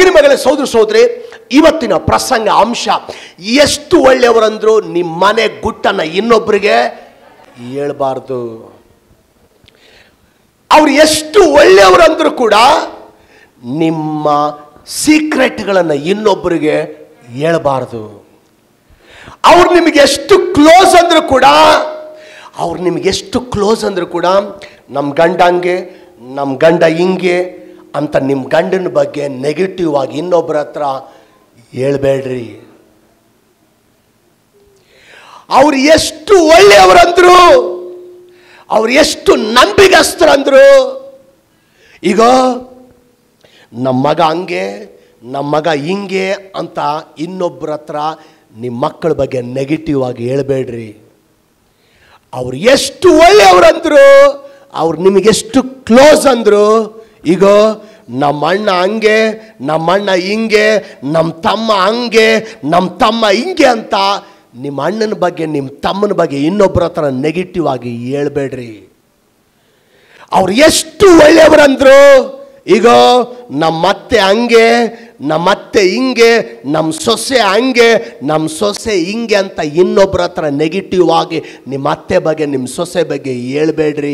ಮಗನ ಮಗಳ ಸೋದರ ಸೋದರಿ ಇವತ್ತಿನ ಪ್ರಸಂಗ ಅಂಶ ಎಷ್ಟು ಒಳ್ಳೆಯವರಂದ್ರು ನಿಮ್ಮ ಮನೆ ಗುಟ್ಟನ್ನ ಇನ್ನೊಬ್ಬರಿಗೆ ಹೇಳ್ಬಾರ್ದು ಅವ್ರು ಎಷ್ಟು ಒಳ್ಳೆಯವರಂದ್ರೂ ಕೂಡ ನಿಮ್ಮ ಸೀಕ್ರೆಟ್ಗಳನ್ನು ಇನ್ನೊಬ್ಬರಿಗೆ ಹೇಳ್ಬಾರ್ದು ಅವ್ರು ನಿಮಗೆ ಎಷ್ಟು ಕ್ಲೋಸ್ ಅಂದರೂ ಕೂಡ ಅವ್ರು ನಿಮಗೆ ಎಷ್ಟು ಕ್ಲೋಸ್ ಅಂದರೂ ಕೂಡ ನಮ್ಮ ಗಂಡ ಹಂಗೆ ನಮ್ಮ ಗಂಡ ಹಿಂಗೆ ಅಂತ ನಿಮ್ಮ ಗಂಡನ ಬಗ್ಗೆ ನೆಗೆಟಿವ್ ಆಗಿ ಇನ್ನೊಬ್ಬರ ಹತ್ರ ಹೇಳ್ಬೇಡ್ರಿ ಅವ್ರು ಎಷ್ಟು ಒಳ್ಳೆಯವರಂದ್ರು ಅವ್ರು ಎಷ್ಟು ನಂಬಿಗಸ್ತರಂದ್ರು ಈಗ ನಮ್ಮ ಮಗ ಹಂಗೆ ನಮ್ಮ ಮಗ ಹಿಂಗೆ ಅಂತ ಇನ್ನೊಬ್ಬರ ಹತ್ರ ನಿಮ್ಮ ಮಕ್ಕಳ ಬಗ್ಗೆ ನೆಗೆಟಿವ್ ಆಗಿ ಹೇಳ್ಬೇಡ್ರಿ ಅವ್ರು ಎಷ್ಟು ಒಳ್ಳೆಯವರಂದ್ರು ಅವ್ರು ನಿಮಗೆಷ್ಟು ಕ್ಲೋಸ್ ಅಂದರು ಈಗ ನಮ್ಮ ಅಣ್ಣ ಹಂಗೆ ನಮ್ಮ ಅಣ್ಣ ಹಿಂಗೆ ನಮ್ಮ ತಮ್ಮ ಹಂಗೆ ನಮ್ಮ ತಮ್ಮ ಹಿಂಗೆ ಅಂತ ನಿಮ್ಮ ಅಣ್ಣನ ಬಗ್ಗೆ ನಿಮ್ಮ ತಮ್ಮನ ಬಗ್ಗೆ ಇನ್ನೊಬ್ಬರ ಹತ್ರ ನೆಗೆಟಿವ್ ಆಗಿ ಹೇಳ್ಬೇಡ್ರಿ ಅವ್ರು ಎಷ್ಟು ಒಳ್ಳೆಯವರಂದ್ರು ಈಗ ನಮ್ಮತ್ತೆ ಹಂಗೆ ನಮ್ಮತ್ತೆ ಹಿಂಗೆ ನಮ್ಮ ಸೊಸೆ ಹಂಗೆ ನಮ್ಮ ಸೊಸೆ ಹಿಂಗೆ ಅಂತ ಇನ್ನೊಬ್ಬರ ಹತ್ರ ನೆಗೆಟಿವ್ ಆಗಿ ನಿಮ್ಮ ಅತ್ತೆ ಬಗ್ಗೆ ನಿಮ್ಮ ಸೊಸೆ ಬಗ್ಗೆ ಹೇಳ್ಬೇಡ್ರಿ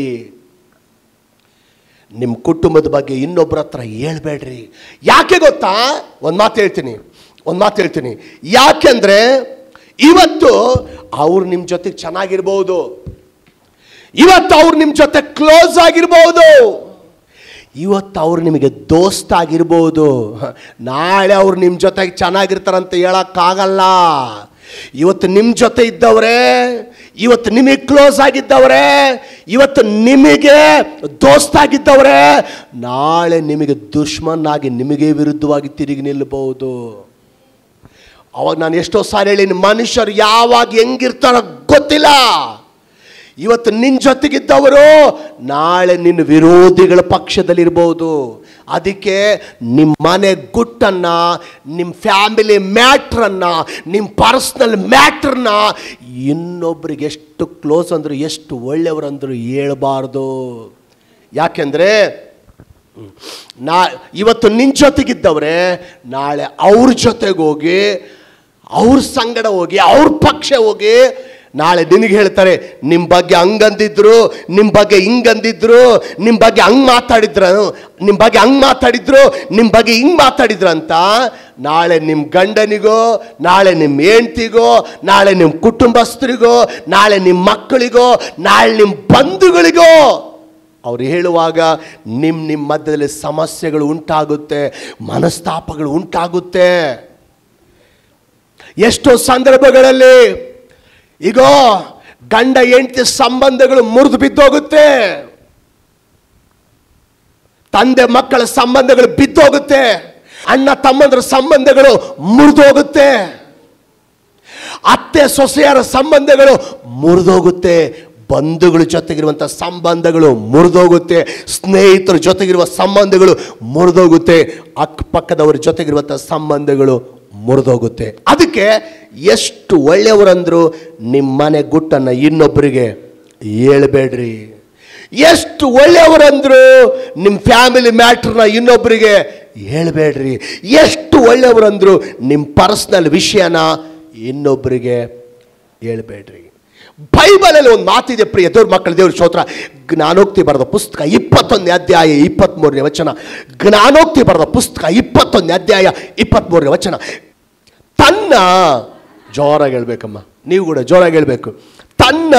ನಿಮ್ಮ ಕುಟುಂಬದ ಬಗ್ಗೆ ಇನ್ನೊಬ್ಬರ ಹತ್ರ ಹೇಳ್ಬೇಡ್ರಿ ಯಾಕೆ ಗೊತ್ತಾ ಒಂದು ಮಾತು ಹೇಳ್ತೀನಿ ಒಂದು ಮಾತು ಹೇಳ್ತೀನಿ ಯಾಕೆಂದ್ರೆ ಇವತ್ತು ಅವ್ರು ನಿಮ್ಮ ಜೊತೆಗೆ ಚೆನ್ನಾಗಿರ್ಬೋದು ಇವತ್ತು ಅವ್ರು ನಿಮ್ಮ ಜೊತೆ ಕ್ಲೋಸ್ ಆಗಿರ್ಬೋದು ಇವತ್ತು ಅವ್ರು ನಿಮಗೆ ದೋಸ್ತ್ ಆಗಿರ್ಬೋದು ನಾಳೆ ಅವ್ರು ನಿಮ್ಮ ಜೊತೆಗೆ ಚೆನ್ನಾಗಿರ್ತಾರಂತ ಹೇಳೋಕ್ಕಾಗಲ್ಲ ಇವತ್ತು ನಿಮ್ಮ ಜೊತೆ ಇದ್ದವರೇ ಇವತ್ತು ನಿಮಗೆ ಕ್ಲೋಸ್ ಆಗಿದ್ದವರೇ ಇವತ್ತು ನಿಮಗೆ ದೋಸ್ತಾಗಿದ್ದವರೇ ನಾಳೆ ನಿಮಗೆ ದುಶ್ಮನಾಗಿ ನಿಮಗೆ ವಿರುದ್ಧವಾಗಿ ತಿರುಗಿ ನಿಲ್ಲಬಹುದು ಅವಾಗ ನಾನು ಎಷ್ಟೋ ಸಾರಿ ಹೇಳೀನಿ ಮನುಷ್ಯರು ಯಾವಾಗ ಹೆಂಗಿರ್ತಾರೋ ಗೊತ್ತಿಲ್ಲ ಇವತ್ತು ನಿನ್ನ ಜೊತೆಗಿದ್ದವರು ನಾಳೆ ನಿನ್ನ ವಿರೋಧಿಗಳ ಪಕ್ಷದಲ್ಲಿರ್ಬೋದು ಅದಕ್ಕೆ ನಿಮ್ಮ ಮನೆ ಗುಟ್ಟನ್ನು ನಿಮ್ಮ ಫ್ಯಾಮಿಲಿ ಮ್ಯಾಟ್ರನ್ನು ನಿಮ್ಮ ಪರ್ಸ್ನಲ್ ಮ್ಯಾಟ್ರನ್ನ ಇನ್ನೊಬ್ರಿಗೆ ಎಷ್ಟು ಕ್ಲೋಸ್ ಅಂದರು ಎಷ್ಟು ಒಳ್ಳೆಯವರಂದ್ರು ಹೇಳ್ಬಾರ್ದು ಯಾಕೆಂದರೆ ನಾ ಇವತ್ತು ನಿನ್ನ ಜೊತೆಗಿದ್ದವ್ರೆ ನಾಳೆ ಅವ್ರ ಜೊತೆಗೆ ಹೋಗಿ ಅವ್ರ ಸಂಗಡ ಹೋಗಿ ಅವ್ರ ಪಕ್ಷ ಹೋಗಿ ನಾಳೆ ನಿನಗೆ ಹೇಳ್ತಾರೆ ನಿಮ್ಮ ಬಗ್ಗೆ ಹಂಗಂದಿದ್ರು ನಿಮ್ಮ ಬಗ್ಗೆ ಹಿಂಗಂದಿದ್ರು ನಿಮ್ಮ ಬಗ್ಗೆ ಹಂಗೆ ಮಾತಾಡಿದ್ರು ನಿಮ್ಮ ಬಗ್ಗೆ ಹಂಗೆ ಮಾತಾಡಿದ್ರು ನಿಮ್ಮ ಬಗ್ಗೆ ಹಿಂಗೆ ಮಾತಾಡಿದ್ರು ಅಂತ ನಾಳೆ ನಿಮ್ಮ ಗಂಡನಿಗೋ ನಾಳೆ ನಿಮ್ಮ ಹೆಂಡ್ತಿಗೋ ನಾಳೆ ನಿಮ್ಮ ಕುಟುಂಬಸ್ಥರಿಗೋ ನಾಳೆ ನಿಮ್ಮ ಮಕ್ಕಳಿಗೋ ನಾಳೆ ನಿಮ್ಮ ಬಂಧುಗಳಿಗೋ ಅವ್ರು ಹೇಳುವಾಗ ನಿಮ್ಮ ನಿಮ್ಮ ಮಧ್ಯದಲ್ಲಿ ಸಮಸ್ಯೆಗಳು ಉಂಟಾಗುತ್ತೆ ಮನಸ್ತಾಪಗಳು ಉಂಟಾಗುತ್ತೆ ಎಷ್ಟೋ ಸಂದರ್ಭಗಳಲ್ಲಿ ಈಗ ಗಂಡ ಹೆಂಡತಿ ಸಂಬಂಧಗಳು ಮುರಿದು ಬಿದ್ದೋಗುತ್ತೆ ತಂದೆ ಮಕ್ಕಳ ಸಂಬಂಧಗಳು ಬಿದ್ದೋಗುತ್ತೆ ಅಣ್ಣ ತಮ್ಮಂದ್ರ ಸಂಬಂಧಗಳು ಮುರಿದೋಗುತ್ತೆ ಅತ್ತೆ ಸೊಸೆಯರ ಸಂಬಂಧಗಳು ಮುರಿದೋಗುತ್ತೆ ಬಂಧುಗಳ ಜೊತೆಗಿರುವಂಥ ಸಂಬಂಧಗಳು ಮುರಿದೋಗುತ್ತೆ ಸ್ನೇಹಿತರ ಜೊತೆಗಿರುವ ಸಂಬಂಧಗಳು ಮುರಿದೋಗುತ್ತೆ ಅಕ್ಕಪಕ್ಕದವರ ಜೊತೆಗಿರುವಂಥ ಸಂಬಂಧಗಳು ಮುರಿದೋಗುತ್ತೆ ಅದಕ್ಕೆ ಎಷ್ಟು ಒಳ್ಳೆಯವರಂದ್ರು ನಿಮ್ಮ ಮನೆ ಗುಟ್ಟನ್ನು ಇನ್ನೊಬ್ಬರಿಗೆ ಹೇಳ್ಬೇಡ್ರಿ ಎಷ್ಟು ಒಳ್ಳೆಯವರಂದ್ರು ನಿಮ್ಮ ಫ್ಯಾಮಿಲಿ ಮ್ಯಾಟ್ರನ್ನ ಇನ್ನೊಬ್ಬರಿಗೆ ಹೇಳ್ಬೇಡ್ರಿ ಎಷ್ಟು ಒಳ್ಳೆಯವರಂದ್ರು ನಿಮ್ಮ ಪರ್ಸ್ನಲ್ ವಿಷಯನ ಇನ್ನೊಬ್ಬರಿಗೆ ಹೇಳ್ಬೇಡ್ರಿ ಬೈಬಲಲ್ಲಿ ಒಂದು ಮಾತಿದೆ ಪ್ರಿಯ ದೇವ್ರ ಮಕ್ಕಳ ದೇವ್ರ ಸ್ತೋತ್ರ ಜ್ಞಾನೋಕ್ತಿ ಬರೆದ ಪುಸ್ತಕ ಇಪ್ಪತ್ತೊಂದನೇ ಅಧ್ಯಾಯ ಇಪ್ಪತ್ತ್ಮೂರನೇ ವಚನ ಜ್ಞಾನೋಕ್ತಿ ಬರೆದ ಪುಸ್ತಕ ಇಪ್ಪತ್ತೊಂದನೇ ಅಧ್ಯಾಯ ಇಪ್ಪತ್ತ್ಮೂರನೇ ವಚನ ತನ್ನ ಜೋರಾಗಿ ಹೇಳ್ಬೇಕಮ್ಮ ನೀವು ಕೂಡ ಜೋರಾಗಿ ಹೇಳ್ಬೇಕು ತನ್ನ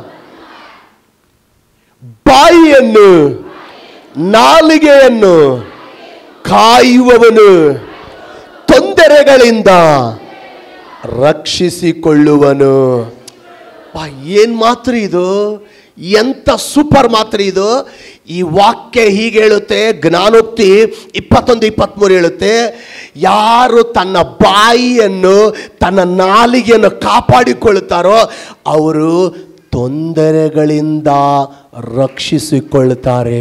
ಬಾಯಿಯನ್ನು ನಾಲಿಗೆಯನ್ನು ಕಾಯುವವನು ತೊಂದರೆಗಳಿಂದ ರಕ್ಷಿಸಿಕೊಳ್ಳುವನು ಪಾ ಏನು ಮಾತ್ರ ಇದು ಎಂಥ ಸೂಪರ್ ಮಾತ್ರ ಇದು ಈ ವಾಕ್ಯ ಹೀಗೆ ಹೇಳುತ್ತೆ ಜ್ಞಾನೋಕ್ತಿ ಇಪ್ಪತ್ತೊಂದು ಇಪ್ಪತ್ತ್ಮೂರು ಹೇಳುತ್ತೆ ಯಾರು ತನ್ನ ಬಾಯಿಯನ್ನು ತನ್ನ ನಾಲಿಗೆಯನ್ನು ಕಾಪಾಡಿಕೊಳ್ಳುತ್ತಾರೋ ಅವರು ತೊಂದರೆಗಳಿಂದ ರಕ್ಷಿಸಿಕೊಳ್ಳುತ್ತಾರೆ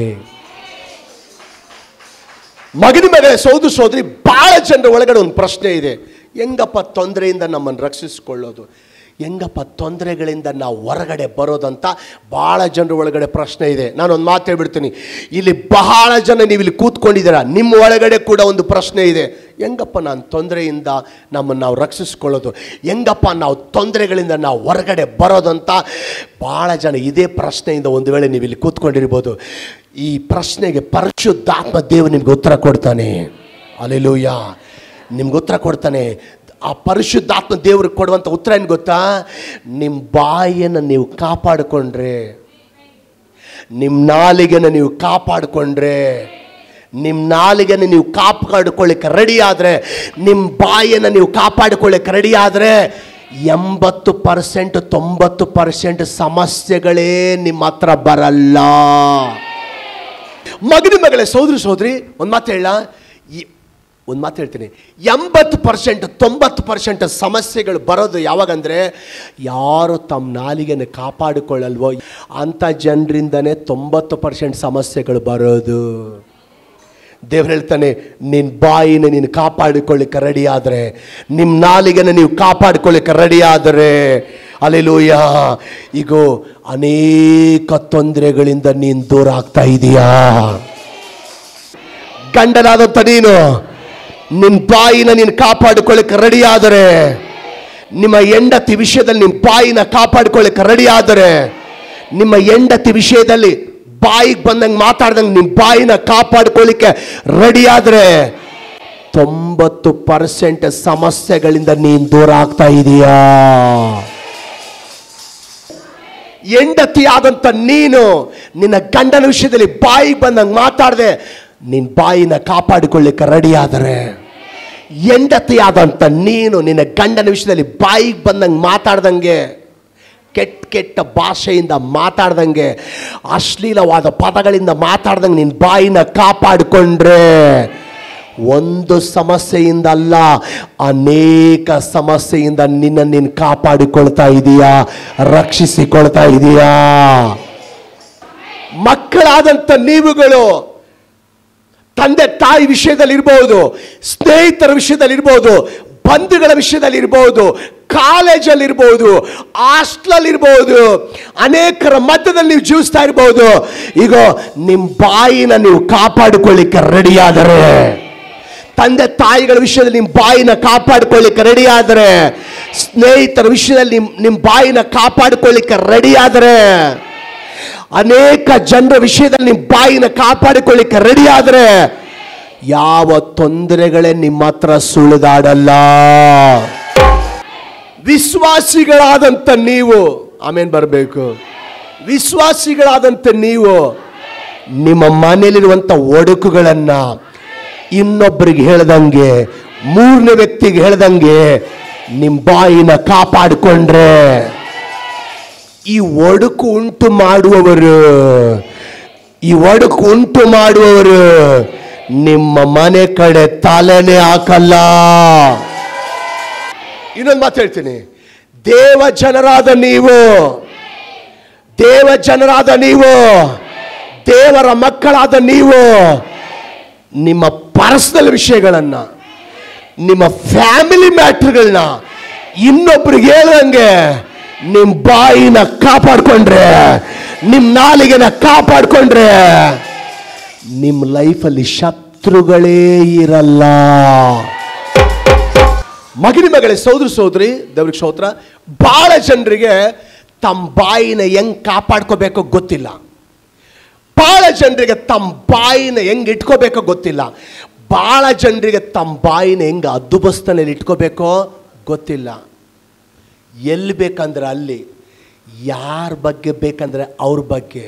ಮಗನ ಮಗಳ ಸೋದು ಸೋದರಿ ಭಾಳ ಜನರ ಒಳಗಡೆ ಒಂದು ಪ್ರಶ್ನೆ ಇದೆ ಹೆಂಗಪ್ಪ ತೊಂದರೆಯಿಂದ ನಮ್ಮನ್ನು ರಕ್ಷಿಸಿಕೊಳ್ಳೋದು ಹೆಂಗಪ್ಪ ತೊಂದರೆಗಳಿಂದ ನಾವು ಹೊರಗಡೆ ಬರೋದಂತ ಭಾಳ ಜನರ ಒಳಗಡೆ ಪ್ರಶ್ನೆ ಇದೆ ನಾನೊಂದು ಮಾತು ಹೇಳ್ಬಿಡ್ತೀನಿ ಇಲ್ಲಿ ಬಹಳ ಜನ ನೀವು ಇಲ್ಲಿ ಕೂತ್ಕೊಂಡಿದ್ದೀರಾ ನಿಮ್ಮ ಒಳಗಡೆ ಕೂಡ ಒಂದು ಪ್ರಶ್ನೆ ಇದೆ ಹೆಂಗಪ್ಪ ನಾನು ತೊಂದರೆಯಿಂದ ನಮ್ಮನ್ನು ನಾವು ರಕ್ಷಿಸ್ಕೊಳ್ಳೋದು ಹೆಂಗಪ್ಪ ನಾವು ತೊಂದರೆಗಳಿಂದ ನಾವು ಹೊರಗಡೆ ಬರೋದಂತ ಭಾಳ ಜನ ಇದೇ ಪ್ರಶ್ನೆಯಿಂದ ಒಂದು ವೇಳೆ ನೀವು ಇಲ್ಲಿ ಕೂತ್ಕೊಂಡಿರ್ಬೋದು ಈ ಪ್ರಶ್ನೆಗೆ ಪರಿಶುದ್ಧಾತ್ಮ ದೇವರು ನಿಮ್ಗೆ ಉತ್ತರ ಕೊಡ್ತಾನೆ ಅಲ್ಲೆಲೂಯ ನಿಮ್ಗೆ ಉತ್ತರ ಕೊಡ್ತಾನೆ ಆ ಪರಿಶುದ್ಧಾತ್ಮ ದೇವ್ರಿಗೆ ಕೊಡುವಂಥ ಉತ್ತರ ಏನು ಗೊತ್ತಾ ನಿಮ್ಮ ಬಾಯಿಯನ್ನು ನೀವು ಕಾಪಾಡಿಕೊಂಡ್ರೆ ನಿಮ್ಮ ನಾಲಿಗೆನ ನೀವು ಕಾಪಾಡಿಕೊಂಡ್ರೆ ನಿಮ್ಮ ನಾಲಿಗೆನ ನೀವು ಕಾಪಾಡಿಕೊಳ್ಳಿಕ್ಕೆ ರೆಡಿ ಆದರೆ ನಿಮ್ಮ ಬಾಯಿಯನ್ನು ನೀವು ಕಾಪಾಡಿಕೊಳ್ಳಿಕ್ಕೆ ರೆಡಿ ಆದರೆ ಎಂಬತ್ತು ಪರ್ಸೆಂಟ್ ತೊಂಬತ್ತು ಪರ್ಸೆಂಟ್ ಸಮಸ್ಯೆಗಳೇ ನಿಮ್ಮ ಹತ್ರ ಬರಲ್ಲ ಮಗನ ಮಗಳೇ ಸೋದರಿ ಸೋದರಿ ಒಂದು ಮಾತು ಹೇಳ ಒಂದು ಮಾತು ಹೇಳ್ತೀನಿ ಎಂಬತ್ತು ಪರ್ಸೆಂಟ್ ತೊಂಬತ್ತು ಪರ್ಸೆಂಟ್ ಸಮಸ್ಯೆಗಳು ಬರೋದು ಯಾವಾಗಂದರೆ ಯಾರು ತಮ್ಮ ನಾಲಿಗೆನ ಕಾಪಾಡಿಕೊಳ್ಳಲ್ವೋ ಅಂಥ ಜನರಿಂದನೇ ತೊಂಬತ್ತು ಪರ್ಸೆಂಟ್ ಸಮಸ್ಯೆಗಳು ಬರೋದು ದೇವ್ರು ಹೇಳ್ತಾನೆ ನಿನ್ನ ಬಾಯಿನ ನೀನು ಕಾಪಾಡಿಕೊಳ್ಳಿಕ್ಕೆ ರೆಡಿ ಆದರೆ ನಿಮ್ಮ ನಾಲಿಗೆನ ನೀವು ಕಾಪಾಡಿಕೊಳ್ಳಿಕ್ಕೆ ರೆಡಿ ಆದರೆ ಅಲ್ಲೆಲೂಯ ಈಗ ಅನೇಕ ತೊಂದರೆಗಳಿಂದ ನೀನು ದೂರ ಆಗ್ತಾ ಇದೀಯಾ ಗಂಡನಾದಂಥ ನೀನು ನಿನ್ನ ಬಾಯಿನ ನೀನು ಕಾಪಾಡಿಕೊಳ್ಳಿಕ್ಕೆ ರೆಡಿ ಆದರೆ ನಿಮ್ಮ ಹೆಂಡತಿ ವಿಷಯದಲ್ಲಿ ನಿಮ್ಮ ಬಾಯಿನ ಕಾಪಾಡಿಕೊಳ್ಳಿಕ್ಕೆ ರೆಡಿ ಆದರೆ ನಿಮ್ಮ ಹೆಂಡತಿ ವಿಷಯದಲ್ಲಿ ಬಾಯಿಗೆ ಬಂದಂಗೆ ಮಾತಾಡ್ದಂಗೆ ನಿಮ್ಮ ಬಾಯಿನ ಕಾಪಾಡ್ಕೊಳ್ಳಿಕ್ಕೆ ರೆಡಿ ಆದರೆ ತೊಂಬತ್ತು ಪರ್ಸೆಂಟ್ ಸಮಸ್ಯೆಗಳಿಂದ ನೀನು ದೂರ ಆಗ್ತಾ ಇದೀಯಾ ಹೆಂಡತಿ ಆದಂಥ ನೀನು ನಿನ್ನ ಗಂಡನ ವಿಷಯದಲ್ಲಿ ಬಾಯಿಗೆ ಬಂದಂಗೆ ಮಾತಾಡದೆ ನಿನ್ನ ಬಾಯಿನ ಕಾಪಾಡಿಕೊಳ್ಳಿಕ್ಕೆ ರೆಡಿ ಆದರೆ ಹೆಂಡತಿ ಆದಂಥ ನೀನು ನಿನ್ನ ಗಂಡನ ವಿಷಯದಲ್ಲಿ ಬಾಯಿಗೆ ಬಂದಂಗೆ ಮಾತಾಡ್ದಂಗೆ ಕೆಟ್ಟ ಕೆಟ್ಟ ಭಾಷೆಯಿಂದ ಮಾತಾಡ್ದಂಗೆ ಅಶ್ಲೀಲವಾದ ಪದಗಳಿಂದ ಮಾತಾಡ್ದಂಗೆ ನಿನ್ನ ಬಾಯಿನ ಕಾಪಾಡಿಕೊಂಡ್ರೆ ಒಂದು ಸಮಸ್ಯೆಯಿಂದ ಅಲ್ಲ ಅನೇಕ ಸಮಸ್ಯೆಯಿಂದ ನಿನ್ನ ನೀನು ಕಾಪಾಡಿಕೊಳ್ತಾ ಇದೀಯಾ ರಕ್ಷಿಸಿಕೊಳ್ತಾ ಇದೀಯಾ ಮಕ್ಕಳಾದಂಥ ನೀವುಗಳು ತಂದೆ ತಾಯಿ ವಿಷಯದಲ್ಲಿ ಇರ್ಬೋದು ಸ್ನೇಹಿತರ ವಿಷಯದಲ್ಲಿ ಇರ್ಬೋದು ಬಂಧುಗಳ ವಿಷಯದಲ್ಲಿ ಇರ್ಬೋದು ಕಾಲೇಜಲ್ಲಿ ಇರ್ಬೋದು ಹಾಸ್ಟ್ಲಲ್ಲಿ ಇರ್ಬೋದು ಅನೇಕರ ಮಧ್ಯದಲ್ಲಿ ನೀವು ಜೀವಿಸ್ತಾ ಇರ್ಬೋದು ಈಗ ನಿಮ್ಮ ಬಾಯಿನ ನೀವು ಕಾಪಾಡಿಕೊಳ್ಳಿಕ್ಕೆ ರೆಡಿಯಾದರೆ ತಂದೆ ತಾಯಿಗಳ ವಿಷಯದಲ್ಲಿ ನಿಮ್ಮ ಬಾಯಿನ ಕಾಪಾಡಿಕೊಳ್ಳಿಕ್ಕೆ ರೆಡಿ ಆದರೆ ಸ್ನೇಹಿತರ ವಿಷಯದಲ್ಲಿ ನಿಮ್ಮ ನಿಮ್ಮ ಬಾಯಿನ ಕಾಪಾಡಿಕೊಳ್ಳಿಕ್ಕೆ ರೆಡಿ ಆದರೆ ಅನೇಕ ಜನರ ವಿಷಯದಲ್ಲಿ ನಿಮ್ಮ ಬಾಯಿನ ಕಾಪಾಡಿಕೊಳ್ಳಿಕ್ಕೆ ರೆಡಿ ಆದರೆ ಯಾವ ತೊಂದರೆಗಳೇ ನಿಮ್ಮ ಹತ್ರ ಸುಳಿದಾಡಲ್ಲ ವಿಶ್ವಾಸಿಗಳಾದಂಥ ನೀವು ಆಮೇಲೆ ಬರಬೇಕು ವಿಶ್ವಾಸಿಗಳಾದಂಥ ನೀವು ನಿಮ್ಮ ಮನೆಯಲ್ಲಿರುವಂಥ ಒಡಕುಗಳನ್ನ ಇನ್ನೊಬ್ಬರಿಗೆ ಹೇಳ್ದಂಗೆ ಮೂರನೇ ವ್ಯಕ್ತಿಗೆ ಹೇಳ್ದಂಗೆ ನಿಮ್ಮ ಬಾಯಿನ ಕಾಪಾಡಿಕೊಂಡ್ರೆ ಈ ಒಡುಕು ಉಂಟು ಮಾಡುವವರು ಈ ಒಡುಕು ಉಂಟು ಮಾಡುವವರು ನಿಮ್ಮ ಮನೆ ಕಡೆ ತಲೆನೇ ಹಾಕಲ್ಲ ಇನ್ನೊಂದು ಮಾತು ಹೇಳ್ತೀನಿ ದೇವ ಜನರಾದ ನೀವು ದೇವ ಜನರಾದ ನೀವು ದೇವರ ಮಕ್ಕಳಾದ ನೀವು ನಿಮ್ಮ ಪರ್ಸನಲ್ ವಿಷಯಗಳನ್ನು ನಿಮ್ಮ ಫ್ಯಾಮಿಲಿ ಮ್ಯಾಟ್ರ್ಗಳನ್ನ ಇನ್ನೊಬ್ರಿಗೆ ಹೇಳ್ದಂಗೆ ನಿಮ್ಮ ಬಾಯಿನ ಕಾಪಾಡ್ಕೊಂಡ್ರೆ ನಿಮ್ಮ ನಾಲಿಗೆನ ಕಾಪಾಡ್ಕೊಂಡ್ರೆ ನಿಮ್ಮ ಲೈಫಲ್ಲಿ ಶತ್ರುಗಳೇ ಇರಲ್ಲ ಮಗನಿ ಮಗಳೇ ಸೋದರ ಸೋದರಿ ದೇವ್ರಿಗೆ ಸ್ತೋತ್ರ ಭಾಳ ಜನರಿಗೆ ತಮ್ಮ ಬಾಯಿನ ಹೆಂಗ್ ಕಾಪಾಡ್ಕೋಬೇಕೋ ಗೊತ್ತಿಲ್ಲ ಭಾಳ ಜನರಿಗೆ ತಮ್ಮ ಬಾಯಿನ ಹೆಂಗೆ ಇಟ್ಕೋಬೇಕೋ ಗೊತ್ತಿಲ್ಲ ಭಾಳ ಜನರಿಗೆ ತಮ್ಮ ಬಾಯಿನ ಹೆಂಗೆ ಅದ್ದುಬಸ್ತನಲ್ಲಿ ಇಟ್ಕೋಬೇಕೋ ಗೊತ್ತಿಲ್ಲ ಎಲ್ಲಿ ಬೇಕಂದ್ರೆ ಅಲ್ಲಿ ಯಾರ ಬಗ್ಗೆ ಬೇಕಂದ್ರೆ ಅವ್ರ ಬಗ್ಗೆ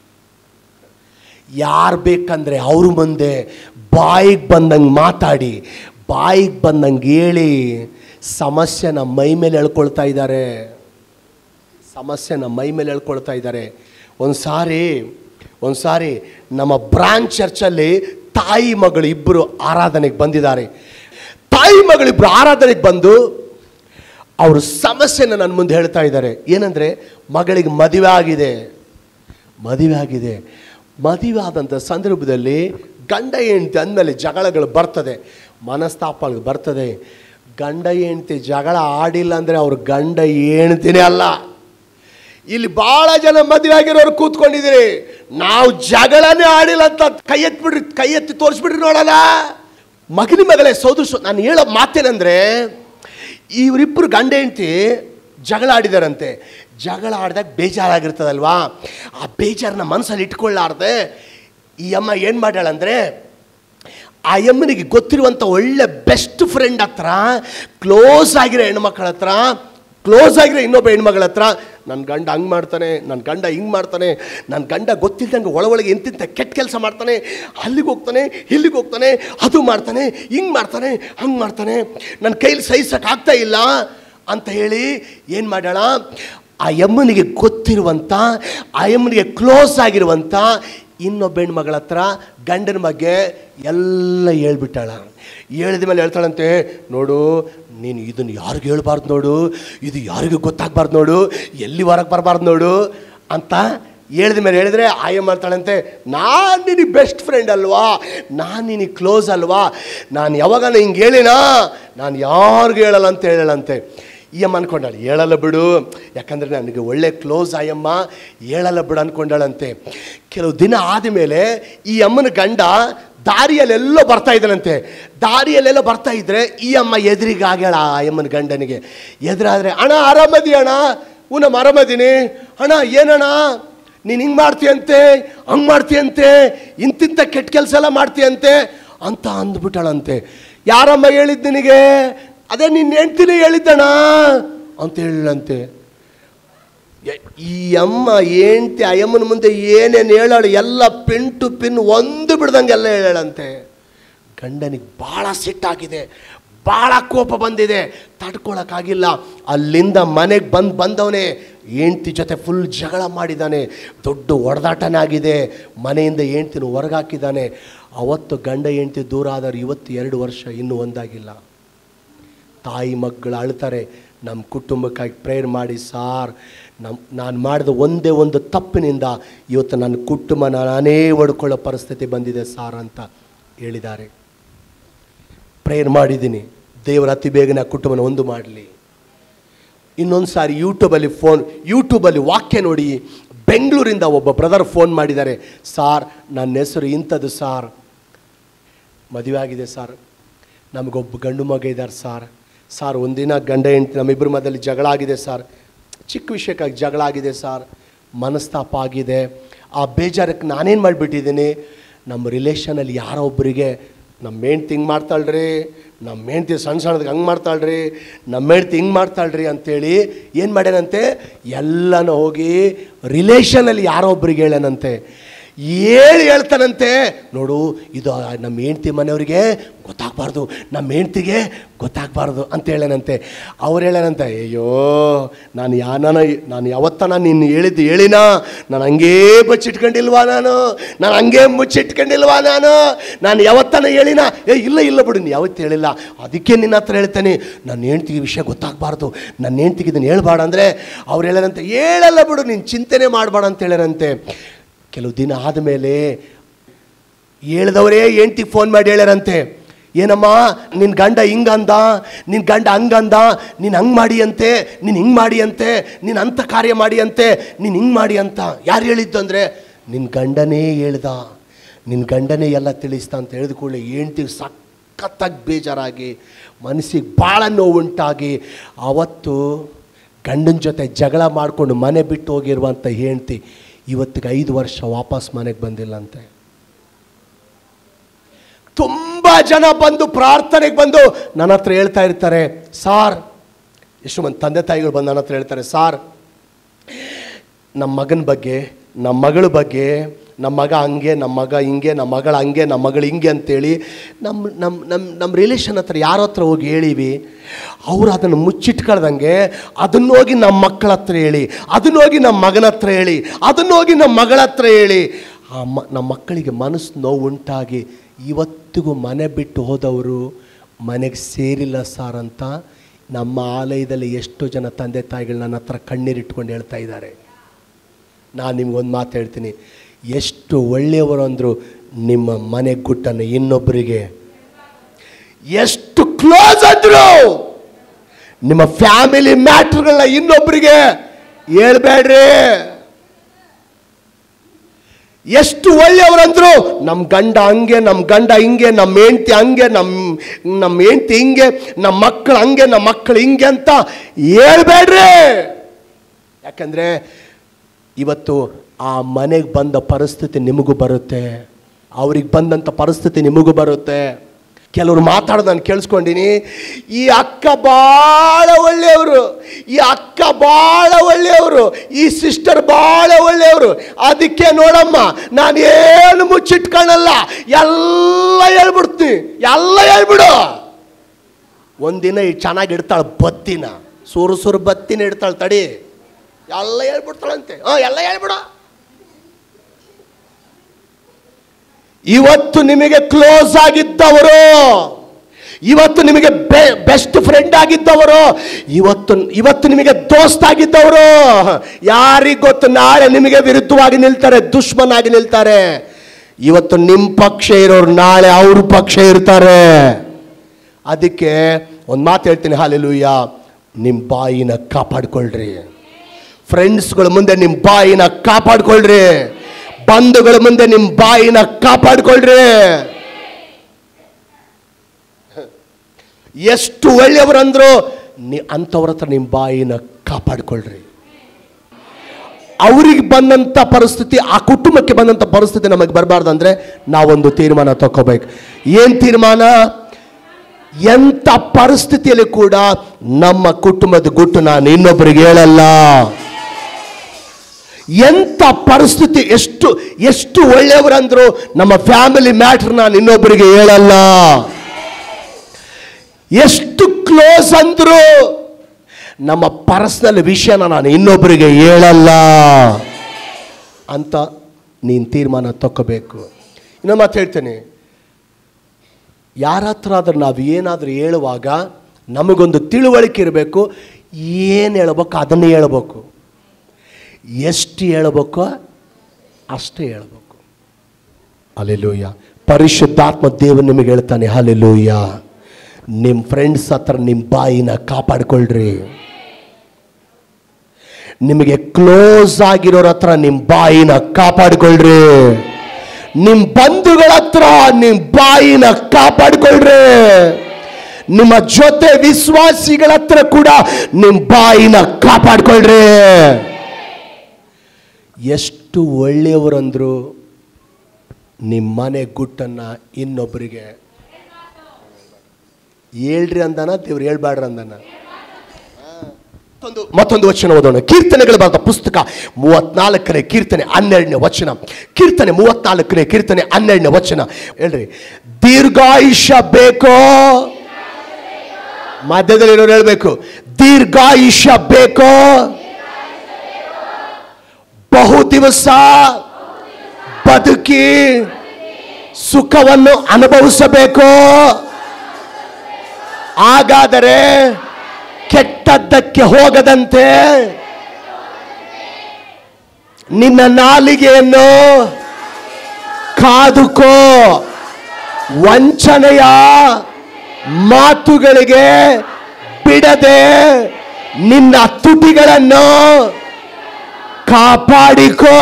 ಯಾರು ಬೇಕಂದ್ರೆ ಅವ್ರ ಮುಂದೆ ಬಾಯಿಗೆ ಬಂದಂಗೆ ಮಾತಾಡಿ ಬಾಯಿಗೆ ಬಂದಂಗೆ ಹೇಳಿ ಸಮಸ್ಯೆನ ಮೈ ಮೇಲೆ ಎಳ್ಕೊಳ್ತಾ ಇದ್ದಾರೆ ಸಮಸ್ಯೆನ ಮೈ ಮೇಲೆ ಎಳ್ಕೊಳ್ತಾ ಇದ್ದಾರೆ ಒಂದು ಸಾರಿ ಒಂದು ಸಾರಿ ನಮ್ಮ ಬ್ರಾಂಚ್ ಚರ್ಚಲ್ಲಿ ತಾಯಿ ಮಗಳು ಇಬ್ಬರು ಆರಾಧನೆಗೆ ಬಂದಿದ್ದಾರೆ ತಾಯಿ ಮಗಳಿಬ್ಬರು ಆರಾಧನೆಗೆ ಬಂದು ಅವರು ಸಮಸ್ಯೆನ ನನ್ನ ಮುಂದೆ ಹೇಳ್ತಾ ಇದ್ದಾರೆ ಏನಂದರೆ ಮಗಳಿಗೆ ಮದುವೆ ಆಗಿದೆ ಮದುವೆ ಆಗಿದೆ ಮದುವೆ ಆದಂಥ ಸಂದರ್ಭದಲ್ಲಿ ಗಂಡ ಹೆಂಡತಿ ಅಂದಮೇಲೆ ಜಗಳಗಳು ಬರ್ತದೆ ಮನಸ್ತಾಪಗಳು ಬರ್ತದೆ ಗಂಡ ಹೆಂಡತಿ ಜಗಳ ಆಡಿಲ್ಲ ಅಂದರೆ ಅವ್ರ ಗಂಡ ಹೆಣ್ತಿನೇ ಅಲ್ಲ ಇಲ್ಲಿ ಭಾಳ ಜನ ಮದುವೆ ಆಗಿರೋರು ಕೂತ್ಕೊಂಡಿದ್ದೀರಿ ನಾವು ಜಗಳನೇ ಆಡಿಲ್ಲ ಅಂತ ಕೈ ಎತ್ಬಿಡ್ರಿ ಕೈ ಎತ್ತಿ ತೋರಿಸ್ಬಿಡ್ರಿ ನೋಡಲ್ಲ ಮಗನಿ ಮಗಳೇ ಸೋದರ ಸೋ ನಾನು ಹೇಳೋ ಮಾತೇನೆಂದರೆ ಇವರಿಬ್ಬರು ಗಂಡ ಹೆಂಡತಿ ಜಗಳ ಆಡಿದಾರಂತೆ ಜಗಳ ಆಡಿದಾಗ ಬೇಜಾರಾಗಿರ್ತದಲ್ವಾ ಆ ಬೇಜಾರನ್ನ ಮನಸ್ಸಲ್ಲಿ ಇಟ್ಕೊಳ್ಳಾರ್ದೆ ಈ ಅಮ್ಮ ಏನು ಮಾಡ್ಯಾಳಂದರೆ ಆ ಅಮ್ಮನಿಗೆ ಗೊತ್ತಿರುವಂಥ ಒಳ್ಳೆ ಬೆಸ್ಟ್ ಫ್ರೆಂಡ್ ಹತ್ರ ಕ್ಲೋಸ್ ಆಗಿರೋ ಹೆಣ್ಮಕ್ಳ ಹತ್ರ ಕ್ಲೋಸ್ ಆಗಿರೋ ಇನ್ನೊಬ್ಬ ಹೆಣ್ಮಗಳ ಹತ್ರ ನನ್ನ ಗಂಡ ಹಂಗೆ ಮಾಡ್ತಾನೆ ನನ್ನ ಗಂಡ ಹಿಂಗೆ ಮಾಡ್ತಾನೆ ನನ್ನ ಗಂಡ ಗೊತ್ತಿಲ್ದಂಗೆ ಒಳ ಒಳಗೆ ಎಂತಿಂತ ಕೆಟ್ಟ ಕೆಲಸ ಮಾಡ್ತಾನೆ ಅಲ್ಲಿಗೆ ಹೋಗ್ತಾನೆ ಇಲ್ಲಿಗೆ ಹೋಗ್ತಾನೆ ಅದು ಮಾಡ್ತಾನೆ ಹಿಂಗೆ ಮಾಡ್ತಾನೆ ಹಂಗೆ ಮಾಡ್ತಾನೆ ನನ್ನ ಕೈಲಿ ಸಹಿಸಕ್ಕೆ ಆಗ್ತಾ ಇಲ್ಲ ಅಂತ ಹೇಳಿ ಏನು ಮಾಡ್ಯಾಳ ಆ ಯಮ್ಮನಿಗೆ ಗೊತ್ತಿರುವಂಥ ಆ ಯಮ್ಮನಿಗೆ ಕ್ಲೋಸ್ ಆಗಿರುವಂಥ ಇನ್ನೊಬ್ಬ ಹೆಣ್ಮಗಳ ಹತ್ರ ಗಂಡನ ಬಗ್ಗೆ ಎಲ್ಲ ಹೇಳ್ಬಿಟ್ಟಾಳ ಹೇಳಿದ ಮೇಲೆ ಹೇಳ್ತಾಳಂತೆ ನೋಡು ನೀನು ಇದನ್ನು ಯಾರಿಗೂ ಹೇಳ್ಬಾರ್ದು ನೋಡು ಇದು ಯಾರಿಗೂ ಗೊತ್ತಾಗ್ಬಾರ್ದು ನೋಡು ಎಲ್ಲಿ ಹೊರಗೆ ಬರಬಾರ್ದು ನೋಡು ಅಂತ ಹೇಳಿದ ಮೇಲೆ ಹೇಳಿದ್ರೆ ಆಯ ಮಾಡ್ತಾಳಂತೆ ನಾನು ನಿನಗೆ ಬೆಸ್ಟ್ ಫ್ರೆಂಡ್ ಅಲ್ವಾ ನಾನು ನಿನಗೆ ಕ್ಲೋಸ್ ಅಲ್ವಾ ನಾನು ಯಾವಾಗ ಹಿಂಗೆ ಹೇಳಿನಾ ನಾನು ಯಾರಿಗೂ ಹೇಳಲ್ಲ ಅಂತ ಹೇಳಲ್ಲಂತೆ ಈ ಅಮ್ಮ ಅನ್ಕೊಂಡಾಳು ಹೇಳಲ್ಲ ಬಿಡು ಯಾಕಂದರೆ ನನಗೆ ಒಳ್ಳೆ ಕ್ಲೋಸ್ ಆಯಮ್ಮ ಹೇಳಲ್ಲ ಬಿಡು ಅನ್ಕೊಂಡಾಳಂತೆ ಕೆಲವು ದಿನ ಆದಮೇಲೆ ಈ ಅಮ್ಮನ ಗಂಡ ದಾರಿಯಲ್ಲೆಲ್ಲೋ ಬರ್ತಾ ಇದ್ದಾನಂತೆ ದಾರಿಯಲ್ಲೆಲ್ಲೋ ಬರ್ತಾ ಇದ್ರೆ ಈ ಅಮ್ಮ ಎದುರಿಗೆ ಆಗ್ಯಾಳ ಆ ಅಮ್ಮನ ಗಂಡನಿಗೆ ಎದುರಾದ್ರೆ ಅಣ್ಣ ಆರಾಮದಿ ಅಣ್ಣ ಊನಮ್ಮ ಆರಾಮದೀನಿ ಅಣ್ಣ ಏನಣ್ಣ ನೀನು ಹಿಂಗೆ ಮಾಡ್ತೀಯಂತೆ ಹಂಗೆ ಮಾಡ್ತೀಯಂತೆ ಇಂತಿಂಥ ಕೆಟ್ಟ ಕೆಲಸ ಎಲ್ಲ ಮಾಡ್ತೀಯಂತೆ ಅಂತ ಅಂದ್ಬಿಟ್ಟಾಳಂತೆ ಯಾರಮ್ಮ ಹೇಳಿದ್ದು ನಿನಗೆ ಅದೇ ನಿನ್ನ ಹೆಂಡ್ತಿನೇ ಹೇಳಿದ್ದಣ ಅಂತ ಹೇಳಂತೆ ಯ- ಈ ಅಮ್ಮ ಹೆಂಡ್ತಿ ಆ ಅಮ್ಮನ ಮುಂದೆ ಏನೇನು ಹೇಳಾಳು ಎಲ್ಲ ಪಿನ್ ಟು ಪಿನ್ ಒಂದು ಬಿಡ್ದಂಗೆಲ್ಲ ಹೇಳಂತೆ ಗಂಡನಿಗೆ ಭಾಳ ಸಿಟ್ಟಾಗಿದೆ ಭಾಳ ಕೋಪ ಬಂದಿದೆ ತಡ್ಕೊಳಕ್ಕಾಗಿಲ್ಲ ಅಲ್ಲಿಂದ ಮನೆಗೆ ಬಂದು ಬಂದವನೇ ಹೆಂಡ್ತಿ ಜೊತೆ ಫುಲ್ ಜಗಳ ಮಾಡಿದ್ದಾನೆ ದೊಡ್ಡ ಹೊಡೆದಾಟನೇ ಆಗಿದೆ ಮನೆಯಿಂದ ಹೆಂಡ್ತಿನ ಹೊರಗಾಕಿದ್ದಾನೆ ಅವತ್ತು ಗಂಡ ಹೆಂಡ್ತಿ ದೂರ ಆದವ್ರು ಇವತ್ತು ಎರಡು ವರ್ಷ ಇನ್ನೂ ಒಂದಾಗಿಲ್ಲ ತಾಯಿ ಮಕ್ಕಳು ಅಳ್ತಾರೆ ನಮ್ಮ ಕುಟುಂಬಕ್ಕಾಗಿ ಪ್ರೇಯರ್ ಮಾಡಿ ಸಾರ್ ನಮ್ಮ ನಾನು ಮಾಡಿದ ಒಂದೇ ಒಂದು ತಪ್ಪಿನಿಂದ ಇವತ್ತು ನನ್ನ ಕುಟುಂಬ ನಾನೇ ಹೊಡ್ಕೊಳ್ಳೋ ಪರಿಸ್ಥಿತಿ ಬಂದಿದೆ ಸಾರ್ ಅಂತ ಹೇಳಿದ್ದಾರೆ ಪ್ರೇಯರ್ ಮಾಡಿದ್ದೀನಿ ದೇವರ ಅತಿ ಬೇಗನೆ ಆ ಕುಟುಂಬನ ಒಂದು ಮಾಡಲಿ ಇನ್ನೊಂದು ಸಾರಿ ಯೂಟ್ಯೂಬಲ್ಲಿ ಫೋನ್ ಯೂಟ್ಯೂಬಲ್ಲಿ ವಾಕ್ಯ ನೋಡಿ ಬೆಂಗಳೂರಿಂದ ಒಬ್ಬ ಬ್ರದರ್ ಫೋನ್ ಮಾಡಿದ್ದಾರೆ ಸಾರ್ ನನ್ನ ಹೆಸರು ಇಂಥದ್ದು ಸಾರ್ ಮದುವೆ ಆಗಿದೆ ಸರ್ ನಮಗೊಬ್ಬ ಗಂಡು ಮಗ ಇದ್ದಾರೆ ಸರ್ ಸರ್ ಒಂದಿನ ಗಂಡ ಹೆಂಡತಿ ನಮ್ಮಿಬ್ಬರ ಮಧ್ಯದಲ್ಲಿ ಜಗಳ ಆಗಿದೆ ಸರ್ ಚಿಕ್ಕ ವಿಷಯಕ್ಕಾಗಿ ಜಗಳ ಆಗಿದೆ ಸರ್ ಮನಸ್ತಾಪ ಆಗಿದೆ ಆ ಬೇಜಾರಕ್ಕೆ ನಾನೇನು ಮಾಡಿಬಿಟ್ಟಿದ್ದೀನಿ ನಮ್ಮ ರಿಲೇಷನಲ್ಲಿ ಯಾರೋ ಒಬ್ಬರಿಗೆ ನಮ್ಮ ಹೆಂಡ್ತಿ ಹಿಂಗೆ ಮಾಡ್ತಾಳ್ರಿ ನಮ್ಮ ಹೆಂಡ್ತಿ ಸಣ್ಣ ಸಣ್ಣದಕ್ಕೆ ಹಂಗೆ ಮಾಡ್ತಾಳ್ರಿ ನಮ್ಮ ಹೆಂಡ್ತಿ ಹಿಂಗೆ ಮಾಡ್ತಾಳ್ರಿ ಅಂತೇಳಿ ಏನು ಮಾಡ್ಯಾನಂತೆ ಎಲ್ಲನೂ ಹೋಗಿ ರಿಲೇಷನಲ್ಲಿ ಯಾರೋ ಒಬ್ರಿಗೆ ಹೇಳನಂತೆ ಹೇಳಿ ಹೇಳ್ತಾನಂತೆ ನೋಡು ಇದು ನಮ್ಮ ಹೆಂಡ್ತಿ ಮನೆಯವರಿಗೆ ಗೊತ್ತಾಗಬಾರ್ದು ನಮ್ಮ ಹೆಂಡ್ತಿಗೆ ಗೊತ್ತಾಗಬಾರ್ದು ಅಂತ ಹೇಳನಂತೆ ಅವ್ರು ಹೇಳನಂತೆ ಅಯ್ಯೋ ನಾನು ಯಾನ ನಾನು ಯಾವತ್ತನ ನೀನು ಹೇಳಿದ್ದು ಹೇಳಿನಾ ನಾನು ಹಂಗೇ ಬಚ್ಚಿಟ್ಕೊಂಡಿಲ್ವಾ ನಾನು ನಾನು ಹಂಗೇ ಮುಚ್ಚಿಟ್ಕೊಂಡಿಲ್ವಾ ನಾನು ನಾನು ಯಾವತ್ತನ ಹೇಳಿನಾ ಏ ಇಲ್ಲ ಇಲ್ಲ ಬಿಡು ನೀನು ಯಾವತ್ತು ಹೇಳಿಲ್ಲ ಅದಕ್ಕೆ ನಿನ್ನ ಹತ್ರ ಹೇಳ್ತೇನೆ ನನ್ನ ಹೆಂಡ್ತಿಗೆ ವಿಷಯ ಗೊತ್ತಾಗಬಾರ್ದು ನನ್ನ ಹೆಂಡ್ತಿಗೆ ಇದನ್ನು ಹೇಳ್ಬಾರ್ದು ಅಂದರೆ ಅವ್ರು ಹೇಳರಂತೆ ಹೇಳಲ್ಲ ಬಿಡು ನೀನು ಚಿಂತನೆ ಮಾಡಬೇಡ ಅಂತ ಹೇಳರಂತೆ ಕೆಲವು ದಿನ ಆದಮೇಲೆ ಹೇಳ್ದವರೇ ಹೆಂಡ್ತಿಗೆ ಫೋನ್ ಮಾಡಿ ಹೇಳ್ಯಾರಂತೆ ಏನಮ್ಮ ನಿನ್ನ ಗಂಡ ಹಿಂಗಂದ ನಿನ್ನ ಗಂಡ ಹಂಗಂದ ನೀನು ಹಂಗೆ ಮಾಡಿ ಅಂತೆ ನೀನು ಹಿಂಗೆ ಮಾಡಿ ಅಂತೆ ನೀನು ಅಂಥ ಕಾರ್ಯ ಮಾಡಿ ಅಂತೆ ನೀನು ಹಿಂಗೆ ಮಾಡಿ ಅಂತ ಯಾರು ಹೇಳಿದ್ದು ಅಂದರೆ ನಿನ್ನ ಗಂಡನೇ ಹೇಳ್ದ ನಿನ್ನ ಗಂಡನೇ ಎಲ್ಲ ತಿಳಿಸ್ದ ಅಂತ ಹೇಳಿದ ಕೂಡಲೇ ಹೆಂಡ್ತಿಗೆ ಸಖತ್ತಾಗಿ ಬೇಜಾರಾಗಿ ಮನಸ್ಸಿಗೆ ಭಾಳ ನೋವುಂಟಾಗಿ ಅವತ್ತು ಗಂಡನ ಜೊತೆ ಜಗಳ ಮಾಡಿಕೊಂಡು ಮನೆ ಬಿಟ್ಟು ಹೋಗಿರುವಂಥ ಹೆಂಡ್ತಿ ಇವತ್ತಿಗೆ ಐದು ವರ್ಷ ವಾಪಸ್ ಮನೆಗೆ ಬಂದಿಲ್ಲಂತೆ ತುಂಬ ಜನ ಬಂದು ಪ್ರಾರ್ಥನೆಗೆ ಬಂದು ನನ್ನ ಹತ್ರ ಹೇಳ್ತಾ ಇರ್ತಾರೆ ಸಾರ್ ಎಷ್ಟು ಮಂದಿ ತಂದೆ ತಾಯಿಗಳು ಬಂದು ನನ್ನ ಹತ್ರ ಹೇಳ್ತಾರೆ ಸಾರ್ ನಮ್ಮ ಮಗನ ಬಗ್ಗೆ ನಮ್ಮ ಮಗಳ ಬಗ್ಗೆ ನಮ್ಮ ಮಗ ಹಂಗೆ ನಮ್ಮ ಮಗ ಹಿಂಗೆ ನಮ್ಮ ಮಗಳು ಹಂಗೆ ನಮ್ಮ ಮಗಳು ಹಿಂಗೆ ಅಂತೇಳಿ ನಮ್ಮ ನಮ್ಮ ನಮ್ಮ ನಮ್ಮ ರಿಲೇಷನ್ ಹತ್ರ ಯಾರ ಹತ್ರ ಹೋಗಿ ಹೇಳಿವಿ ಅವ್ರು ಅದನ್ನು ಮುಚ್ಚಿಟ್ಕೊಳ್ದಂಗೆ ಅದನ್ನ ಹೋಗಿ ನಮ್ಮ ಮಕ್ಕಳ ಹತ್ರ ಹೇಳಿ ಅದನ್ನ ಹೋಗಿ ನಮ್ಮ ಮಗನ ಹತ್ರ ಹೇಳಿ ಅದನ್ನ ಹೋಗಿ ನಮ್ಮ ಮಗಳ ಹತ್ರ ಹೇಳಿ ಆ ಮ ನಮ್ಮ ಮಕ್ಕಳಿಗೆ ಮನಸ್ಸು ನೋವು ಉಂಟಾಗಿ ಇವತ್ತಿಗೂ ಮನೆ ಬಿಟ್ಟು ಹೋದವರು ಮನೆಗೆ ಸೇರಿಲ್ಲ ಸಾರ್ ಅಂತ ನಮ್ಮ ಆಲಯದಲ್ಲಿ ಎಷ್ಟು ಜನ ತಂದೆ ತಾಯಿಗಳು ನನ್ನ ಹತ್ರ ಕಣ್ಣೀರಿಟ್ಕೊಂಡು ಹೇಳ್ತಾ ಇದ್ದಾರೆ ನಾನು ನಿಮ್ಗೊಂದು ಮಾತು ಹೇಳ್ತೀನಿ ಎಷ್ಟು ಒಳ್ಳೆಯವರು ಅಂದರು ನಿಮ್ಮ ಮನೆ ಗುಟ್ಟನ್ನು ಇನ್ನೊಬ್ಬರಿಗೆ ಎಷ್ಟು ಕ್ಲೋಸ್ ಅಂದರು ನಿಮ್ಮ ಫ್ಯಾಮಿಲಿ ಮ್ಯಾಟ್ರ್ಗಳನ್ನ ಇನ್ನೊಬ್ಬರಿಗೆ ಹೇಳ್ಬೇಡ್ರಿ ಎಷ್ಟು ಒಳ್ಳೆಯವರಂದ್ರು ನಮ್ಮ ಗಂಡ ಹಂಗೆ ನಮ್ಮ ಗಂಡ ಹಿಂಗೆ ನಮ್ಮ ಹೆಂಡ್ತಿ ಹಂಗೆ ನಮ್ಮ ನಮ್ಮ ಹೆಂಡ್ತಿ ಹಿಂಗೆ ನಮ್ಮ ಮಕ್ಕಳು ಹಂಗೆ ನಮ್ಮ ಮಕ್ಕಳು ಹಿಂಗೆ ಅಂತ ಹೇಳ್ಬೇಡ್ರಿ ಯಾಕಂದ್ರೆ ಇವತ್ತು ಆ ಮನೆಗೆ ಬಂದ ಪರಿಸ್ಥಿತಿ ನಿಮಗೂ ಬರುತ್ತೆ ಅವ್ರಿಗೆ ಬಂದಂಥ ಪರಿಸ್ಥಿತಿ ನಿಮಗೂ ಬರುತ್ತೆ ಕೆಲವರು ಮಾತಾಡೋದು ನಾನು ಕೇಳಿಸ್ಕೊಂಡಿನಿ ಈ ಅಕ್ಕ ಭಾಳ ಒಳ್ಳೆಯವರು ಈ ಅಕ್ಕ ಭಾಳ ಒಳ್ಳೆಯವರು ಈ ಸಿಸ್ಟರ್ ಭಾಳ ಒಳ್ಳೆಯವರು ಅದಕ್ಕೆ ನೋಡಮ್ಮ ನಾನು ಏನು ಮುಚ್ಚಿಟ್ಕೊಳ್ಳಲ್ಲ ಎಲ್ಲ ಹೇಳ್ಬಿಡ್ತೀನಿ ಎಲ್ಲ ಹೇಳ್ಬಿಡು ಒಂದಿನ ಈ ಚೆನ್ನಾಗಿ ಇಡ್ತಾಳೆ ಬತ್ತಿನ ಸುರು ಸುರು ಬತ್ತಿನ ಇಡ್ತಾಳೆ ತಡಿ ಎಲ್ಲ ಹೇಳ್ಬಿಡ್ತಾಳಂತೆ ಹಾಂ ಎಲ್ಲ ಹೇಳ್ಬಿಡು ಇವತ್ತು ನಿಮಗೆ ಕ್ಲೋಸ್ ಆಗಿದ್ದವರು ಇವತ್ತು ನಿಮಗೆ ಬೆಸ್ಟ್ ಫ್ರೆಂಡ್ ಆಗಿದ್ದವರು ಇವತ್ತು ಇವತ್ತು ನಿಮಗೆ ದೋಸ್ತ್ ಆಗಿದ್ದವರು ಯಾರಿಗೆ ಗೊತ್ತು ನಾಳೆ ನಿಮಗೆ ವಿರುದ್ಧವಾಗಿ ನಿಲ್ತಾರೆ ದುಶ್ಮನಾಗಿ ನಿಲ್ತಾರೆ ಇವತ್ತು ನಿಮ್ಮ ಪಕ್ಷ ಇರೋರು ನಾಳೆ ಅವ್ರ ಪಕ್ಷ ಇರ್ತಾರೆ ಅದಕ್ಕೆ ಒಂದು ಮಾತು ಹೇಳ್ತೀನಿ ಹಾಲೆಲೂಯ್ಯ ನಿಮ್ಮ ಬಾಯಿನ ಕಾಪಾಡ್ಕೊಳ್ರಿ ಫ್ರೆಂಡ್ಸ್ಗಳ ಮುಂದೆ ನಿಮ್ಮ ಬಾಯಿನ ಕಾಪಾಡ್ಕೊಳ್ರಿ ಬಂಧುಗಳ ಮುಂದೆ ನಿಮ್ಮ ಬಾಯಿನ ಕಾಪಾಡ್ಕೊಳ್ರಿ ಎಷ್ಟು ಒಳ್ಳೆಯವರಂದ್ರು ನೀ ಅಂಥವ್ರ ಹತ್ರ ನಿಮ್ಮ ಬಾಯಿನ ಕಾಪಾಡ್ಕೊಳ್ರಿ ಅವ್ರಿಗೆ ಬಂದಂಥ ಪರಿಸ್ಥಿತಿ ಆ ಕುಟುಂಬಕ್ಕೆ ಬಂದಂಥ ಪರಿಸ್ಥಿತಿ ನಮಗೆ ಬರಬಾರ್ದು ಅಂದರೆ ನಾವೊಂದು ತೀರ್ಮಾನ ತಗೋಬೇಕು ಏನು ತೀರ್ಮಾನ ಎಂಥ ಪರಿಸ್ಥಿತಿಯಲ್ಲಿ ಕೂಡ ನಮ್ಮ ಕುಟುಂಬದ ಗುಟ್ಟು ನಾನು ಇನ್ನೊಬ್ಬರಿಗೆ ಹೇಳಲ್ಲ ಎಂಥ ಪರಿಸ್ಥಿತಿ ಎಷ್ಟು ಎಷ್ಟು ಒಳ್ಳೆಯವರಂದ್ರು ನಮ್ಮ ಫ್ಯಾಮಿಲಿ ಮ್ಯಾಟ್ರ್ ನಾನು ಇನ್ನೊಬ್ಬರಿಗೆ ಹೇಳಲ್ಲ ಎಷ್ಟು ಕ್ಲೋಸ್ ಅಂದ್ರು ನಮ್ಮ ಪರ್ಸನಲ್ ವಿಷಯನ ನಾನು ಇನ್ನೊಬ್ಬರಿಗೆ ಹೇಳಲ್ಲ ಅಂತ ನೀನು ತೀರ್ಮಾನ ತಗೋಬೇಕು ಇನ್ನೊಂದು ಮಾತು ಹೇಳ್ತೇನೆ ಯಾರ ಹತ್ರ ಆದ್ರೂ ನಾವು ಏನಾದರೂ ಹೇಳುವಾಗ ನಮಗೊಂದು ತಿಳುವಳಿಕೆ ಇರಬೇಕು ಏನು ಹೇಳ್ಬೇಕು ಅದನ್ನೇ ಹೇಳ್ಬೇಕು ಎಷ್ಟು ಹೇಳ್ಬೇಕು ಅಷ್ಟೇ ಹೇಳ್ಬೇಕು ಅಲ್ಲೆಲೂಯ್ಯ ಪರಿಶುದ್ಧಾತ್ಮ ದೇವರು ನಿಮಗೆ ಹೇಳ್ತಾನೆ ಹಾಲೆಲೂಯ್ಯ ನಿಮ್ಮ ಫ್ರೆಂಡ್ಸ್ ಹತ್ರ ನಿಮ್ಮ ಬಾಯಿನ ಕಾಪಾಡ್ಕೊಳ್ರಿ ನಿಮಗೆ ಕ್ಲೋಸ್ ಆಗಿರೋರ ಹತ್ರ ನಿಮ್ಮ ಬಾಯಿನ ಕಾಪಾಡ್ಕೊಳ್ರಿ ನಿಮ್ಮ ಬಂಧುಗಳ ಹತ್ರ ನಿಮ್ಮ ಬಾಯಿನ ಕಾಪಾಡ್ಕೊಳ್ರಿ ನಿಮ್ಮ ಜೊತೆ ವಿಶ್ವಾಸಿಗಳ ಹತ್ರ ಕೂಡ ನಿಮ್ಮ ಬಾಯಿನ ಕಾಪಾಡ್ಕೊಳ್ರಿ ಎಷ್ಟು ಒಳ್ಳೆಯವರಂದ್ರು ನಿಮ್ಮ ಮನೆ ಗುಟ್ಟನ್ನು ಇನ್ನೊಬ್ಬರಿಗೆ ಹೇಳ್ರಿ ಅಂದನ ದೇವ್ರು ಹೇಳ್ಬೇಡ್ರಿ ಅಂದನ ಮತ್ತೊಂದು ಮತ್ತೊಂದು ವಚನ ಓದೋಣ ಕೀರ್ತನೆಗಳು ಬರೆದ ಪುಸ್ತಕ ಮೂವತ್ನಾಲ್ಕನೇ ಕೀರ್ತನೆ ಹನ್ನೆರಡನೇ ವಚನ ಕೀರ್ತನೆ ಮೂವತ್ನಾಲ್ಕನೇ ಕೀರ್ತನೆ ಹನ್ನೆರಡನೇ ವಚನ ಹೇಳ್ರಿ ದೀರ್ಘಾಯುಷ್ಯ ಬೇಕೋ ಮಧ್ಯದಲ್ಲಿ ಇರೋರು ಹೇಳ್ಬೇಕು ದೀರ್ಘಾಯುಷ್ಯ ಬೇಕೋ ಬಹು ದಿವಸ ಬದುಕಿ ಸುಖವನ್ನು ಅನುಭವಿಸಬೇಕು ಹಾಗಾದರೆ ಕೆಟ್ಟದ್ದಕ್ಕೆ ಹೋಗದಂತೆ ನಿನ್ನ ನಾಲಿಗೆಯನ್ನು ಕಾದುಕೋ ವಂಚನೆಯ ಮಾತುಗಳಿಗೆ ಬಿಡದೆ ನಿನ್ನ ತುಟಿಗಳನ್ನು ಕಾಪಾಡಿಕೋ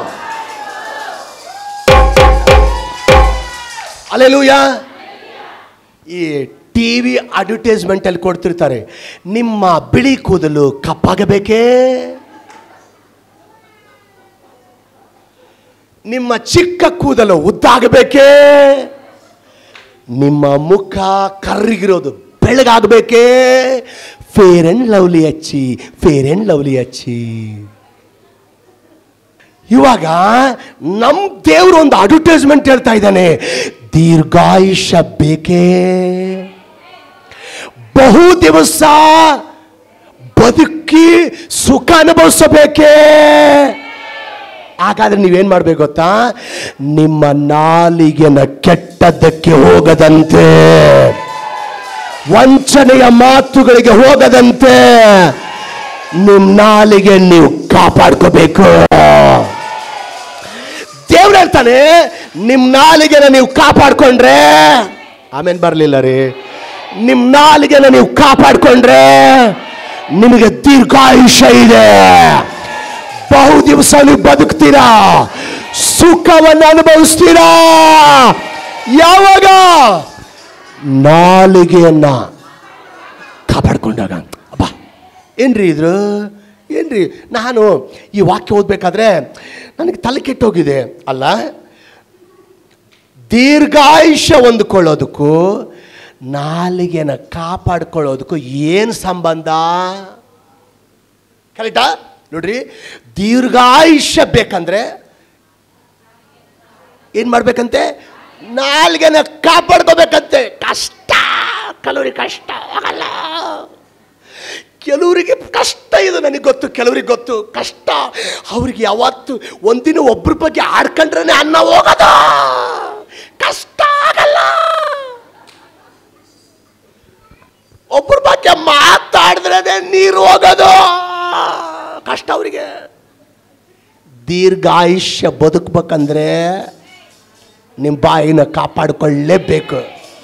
ಅಲ್ಲೆಲೂಯ ಈ ಟಿ ವಿ ಅಡ್ವರ್ಟೈಸ್ಮೆಂಟಲ್ಲಿ ಕೊಡ್ತಿರ್ತಾರೆ ನಿಮ್ಮ ಬಿಳಿ ಕೂದಲು ಕಪ್ಪಾಗಬೇಕೇ ನಿಮ್ಮ ಚಿಕ್ಕ ಕೂದಲು ಉದ್ದಾಗಬೇಕೇ ನಿಮ್ಮ ಮುಖ ಕರ್ರಿಗಿರೋದು ಬೆಳಗಾಗಬೇಕೇ ಫೇರ್ ಅಂಡ್ ಲವ್ಲಿ ಹಚ್ಚಿ ಫೇರ್ ಅಂಡ್ ಲವ್ಲಿ ಹಚ್ಚಿ ಇವಾಗ ನಮ್ಮ ದೇವರು ಒಂದು ಅಡ್ವರ್ಟೈಸ್ಮೆಂಟ್ ಹೇಳ್ತಾ ಇದ್ದಾನೆ ದೀರ್ಘಾಯುಷ್ಯ ಬೇಕೇ ಬಹು ದಿವಸ ಬದುಕಿ ಸುಖ ಅನುಭವಿಸಬೇಕೇ ಹಾಗಾದ್ರೆ ನೀವೇನ್ ಮಾಡ್ಬೇಕು ಗೊತ್ತಾ ನಿಮ್ಮ ನಾಲಿಗೆನ ಕೆಟ್ಟದ್ದಕ್ಕೆ ಹೋಗದಂತೆ ವಂಚನೆಯ ಮಾತುಗಳಿಗೆ ಹೋಗದಂತೆ ನಿಮ್ಮ ನಾಲಿಗೆ ನೀವು ಕಾಪಾಡ್ಕೋಬೇಕು ದೇವ್ರು ಹೇಳ್ತಾನೆ ನಿಮ್ಮ ನಾಲಿಗೆನ ನೀವು ಕಾಪಾಡ್ಕೊಂಡ್ರೆ ಆಮೇಲೆ ಬರಲಿಲ್ಲ ರೀ ನಿಮ್ಮ ನಾಲಿಗೆನ ನೀವು ಕಾಪಾಡ್ಕೊಂಡ್ರೆ ನಿಮಗೆ ದೀರ್ಘಾಯುಷ್ಯ ಇದೆ ಬಹು ದಿವಸ ನೀವು ಬದುಕ್ತೀರಾ ಸುಖವನ್ನು ಅನುಭವಿಸ್ತೀರಾ ಯಾವಾಗ ನಾಲಿಗೆಯನ್ನ ಕಾಪಾಡ್ಕೊಂಡಾಗ ಅಬ್ಬಾ ಏನ್ರಿ ಇದ್ರು ಏನ್ರಿ ನಾನು ಈ ವಾಕ್ಯ ಓದಬೇಕಾದ್ರೆ ನನಗೆ ತಲೆ ಕೆಟ್ಟೋಗಿದೆ ಅಲ್ಲ ದೀರ್ಘಾಯುಷ್ಯ ಹೊಂದ್ಕೊಳ್ಳೋದಕ್ಕೂ ನಾಲಿಗೆನ ಕಾಪಾಡ್ಕೊಳ್ಳೋದಕ್ಕೂ ಏನು ಸಂಬಂಧ ಕರೆಕ್ಟಾ ನೋಡ್ರಿ ದೀರ್ಘಾಯುಷ್ಯ ಬೇಕಂದ್ರೆ ಏನು ಮಾಡ್ಬೇಕಂತೆ ನಾಲ್ಗೆನ ಕಾಪಾಡ್ಕೋಬೇಕಂತೆ ಕಷ್ಟ ಕೆಲವ್ರಿಗೆ ಕಷ್ಟ ಆಗಲ್ಲ ಕೆಲವರಿಗೆ ಕಷ್ಟ ಇದು ನನಗೆ ಗೊತ್ತು ಕೆಲವ್ರಿಗೆ ಗೊತ್ತು ಕಷ್ಟ ಅವ್ರಿಗೆ ಯಾವತ್ತು ಒಂದಿನ ಒಬ್ರ ಬಗ್ಗೆ ಆಡ್ಕೊಂಡ್ರೆ ಅನ್ನ ಹೋಗೋದು ಕಷ್ಟ ಆಗಲ್ಲ ಒಬ್ರ ಬಗ್ಗೆ ಮಾತಾಡಿದ್ರೆ ನೀರು ಹೋಗೋದು ಕಷ್ಟ ಅವರಿಗೆ ದೀರ್ಘಾಯುಷ್ಯ ಬದುಕಬೇಕಂದ್ರೆ ನಿಮ್ಮ ಬಾಯಿನ ಕಾಪಾಡಿಕೊಳ್ಳೇಬೇಕು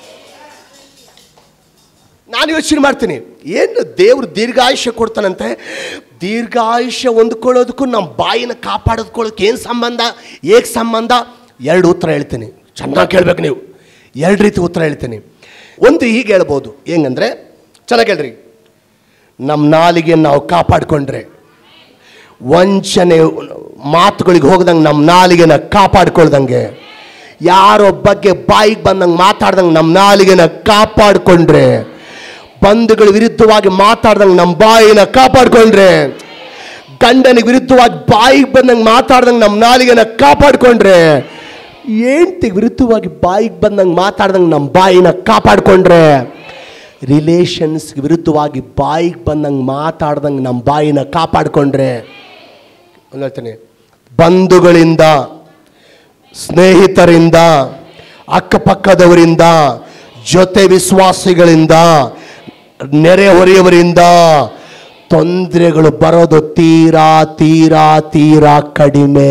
ನಾನು ಯೋಚನೆ ಮಾಡ್ತೀನಿ ಏನು ದೇವ್ರು ದೀರ್ಘಾಯುಷ್ಯ ಕೊಡ್ತಾನಂತೆ ದೀರ್ಘಾಯುಷ್ಯ ಹೊಂದ್ಕೊಳ್ಳೋದಕ್ಕೂ ನಮ್ಮ ಬಾಯಿನ ಕಾಪಾಡೋದ್ಕೊಳ್ಳೋಕೆ ಏನು ಸಂಬಂಧ ಏಕ್ ಸಂಬಂಧ ಎರಡು ಉತ್ತರ ಹೇಳ್ತೀನಿ ಚೆನ್ನಾಗಿ ಕೇಳ್ಬೇಕು ನೀವು ಎರಡು ರೀತಿ ಉತ್ತರ ಹೇಳ್ತೀನಿ ಒಂದು ಹೀಗೆ ಹೇಳ್ಬೋದು ಹೆಂಗಂದ್ರೆ ಚೆನ್ನಾಗಿ ಹೇಳ್ರಿ ನಮ್ಮ ನಾಲಿಗೆ ನಾವು ಕಾಪಾಡಿಕೊಂಡ್ರೆ ವಂಚನೆ ಮಾತುಗಳಿಗೆ ಹೋಗ್ದಂಗೆ ನಮ್ಮ ನಾಲಿಗೆನ ಕಾಪಾಡ್ಕೊಳ್ದಂಗೆ ಯಾರೋ ಬಗ್ಗೆ ಬಾಯಿಗೆ ಬಂದಂಗೆ ಮಾತಾಡ್ದಂಗೆ ನಮ್ಮ ನಾಲಿಗೆನ ಕಾಪಾಡಿಕೊಂಡ್ರೆ ಬಂಧುಗಳ ವಿರುದ್ಧವಾಗಿ ಮಾತಾಡ್ದಂಗೆ ನಮ್ಮ ಬಾಯಿನ ಕಾಪಾಡ್ಕೊಂಡ್ರೆ ಗಂಡನಿಗೆ ವಿರುದ್ಧವಾಗಿ ಬಾಯಿಗೆ ಬಂದಂಗೆ ಮಾತಾಡ್ದಂಗೆ ನಮ್ಮ ನಾಲಿಗೆನ ಕಾಪಾಡ್ಕೊಂಡ್ರೆ ಹೆಂಡ್ತಿಗೆ ವಿರುದ್ಧವಾಗಿ ಬಾಯಿಗೆ ಬಂದಂಗೆ ಮಾತಾಡ್ದಂಗೆ ನಮ್ಮ ಬಾಯಿನ ಕಾಪಾಡ್ಕೊಂಡ್ರೆ ರಿಲೇಷನ್ಸ್ಗೆ ವಿರುದ್ಧವಾಗಿ ಬಾಯಿಗೆ ಬಂದಂಗೆ ಮಾತಾಡ್ದಂಗೆ ನಮ್ಮ ಬಾಯಿನ ಕಾಪಾಡ್ಕೊಂಡ್ರೆ ಒಂದು ಹೇಳ್ತೀನಿ ಬಂಧುಗಳಿಂದ ಸ್ನೇಹಿತರಿಂದ ಅಕ್ಕಪಕ್ಕದವರಿಂದ ಜೊತೆ ವಿಶ್ವಾಸಿಗಳಿಂದ ನೆರೆಹೊರೆಯವರಿಂದ ತೊಂದರೆಗಳು ಬರೋದು ತೀರಾ ತೀರಾ ತೀರಾ ಕಡಿಮೆ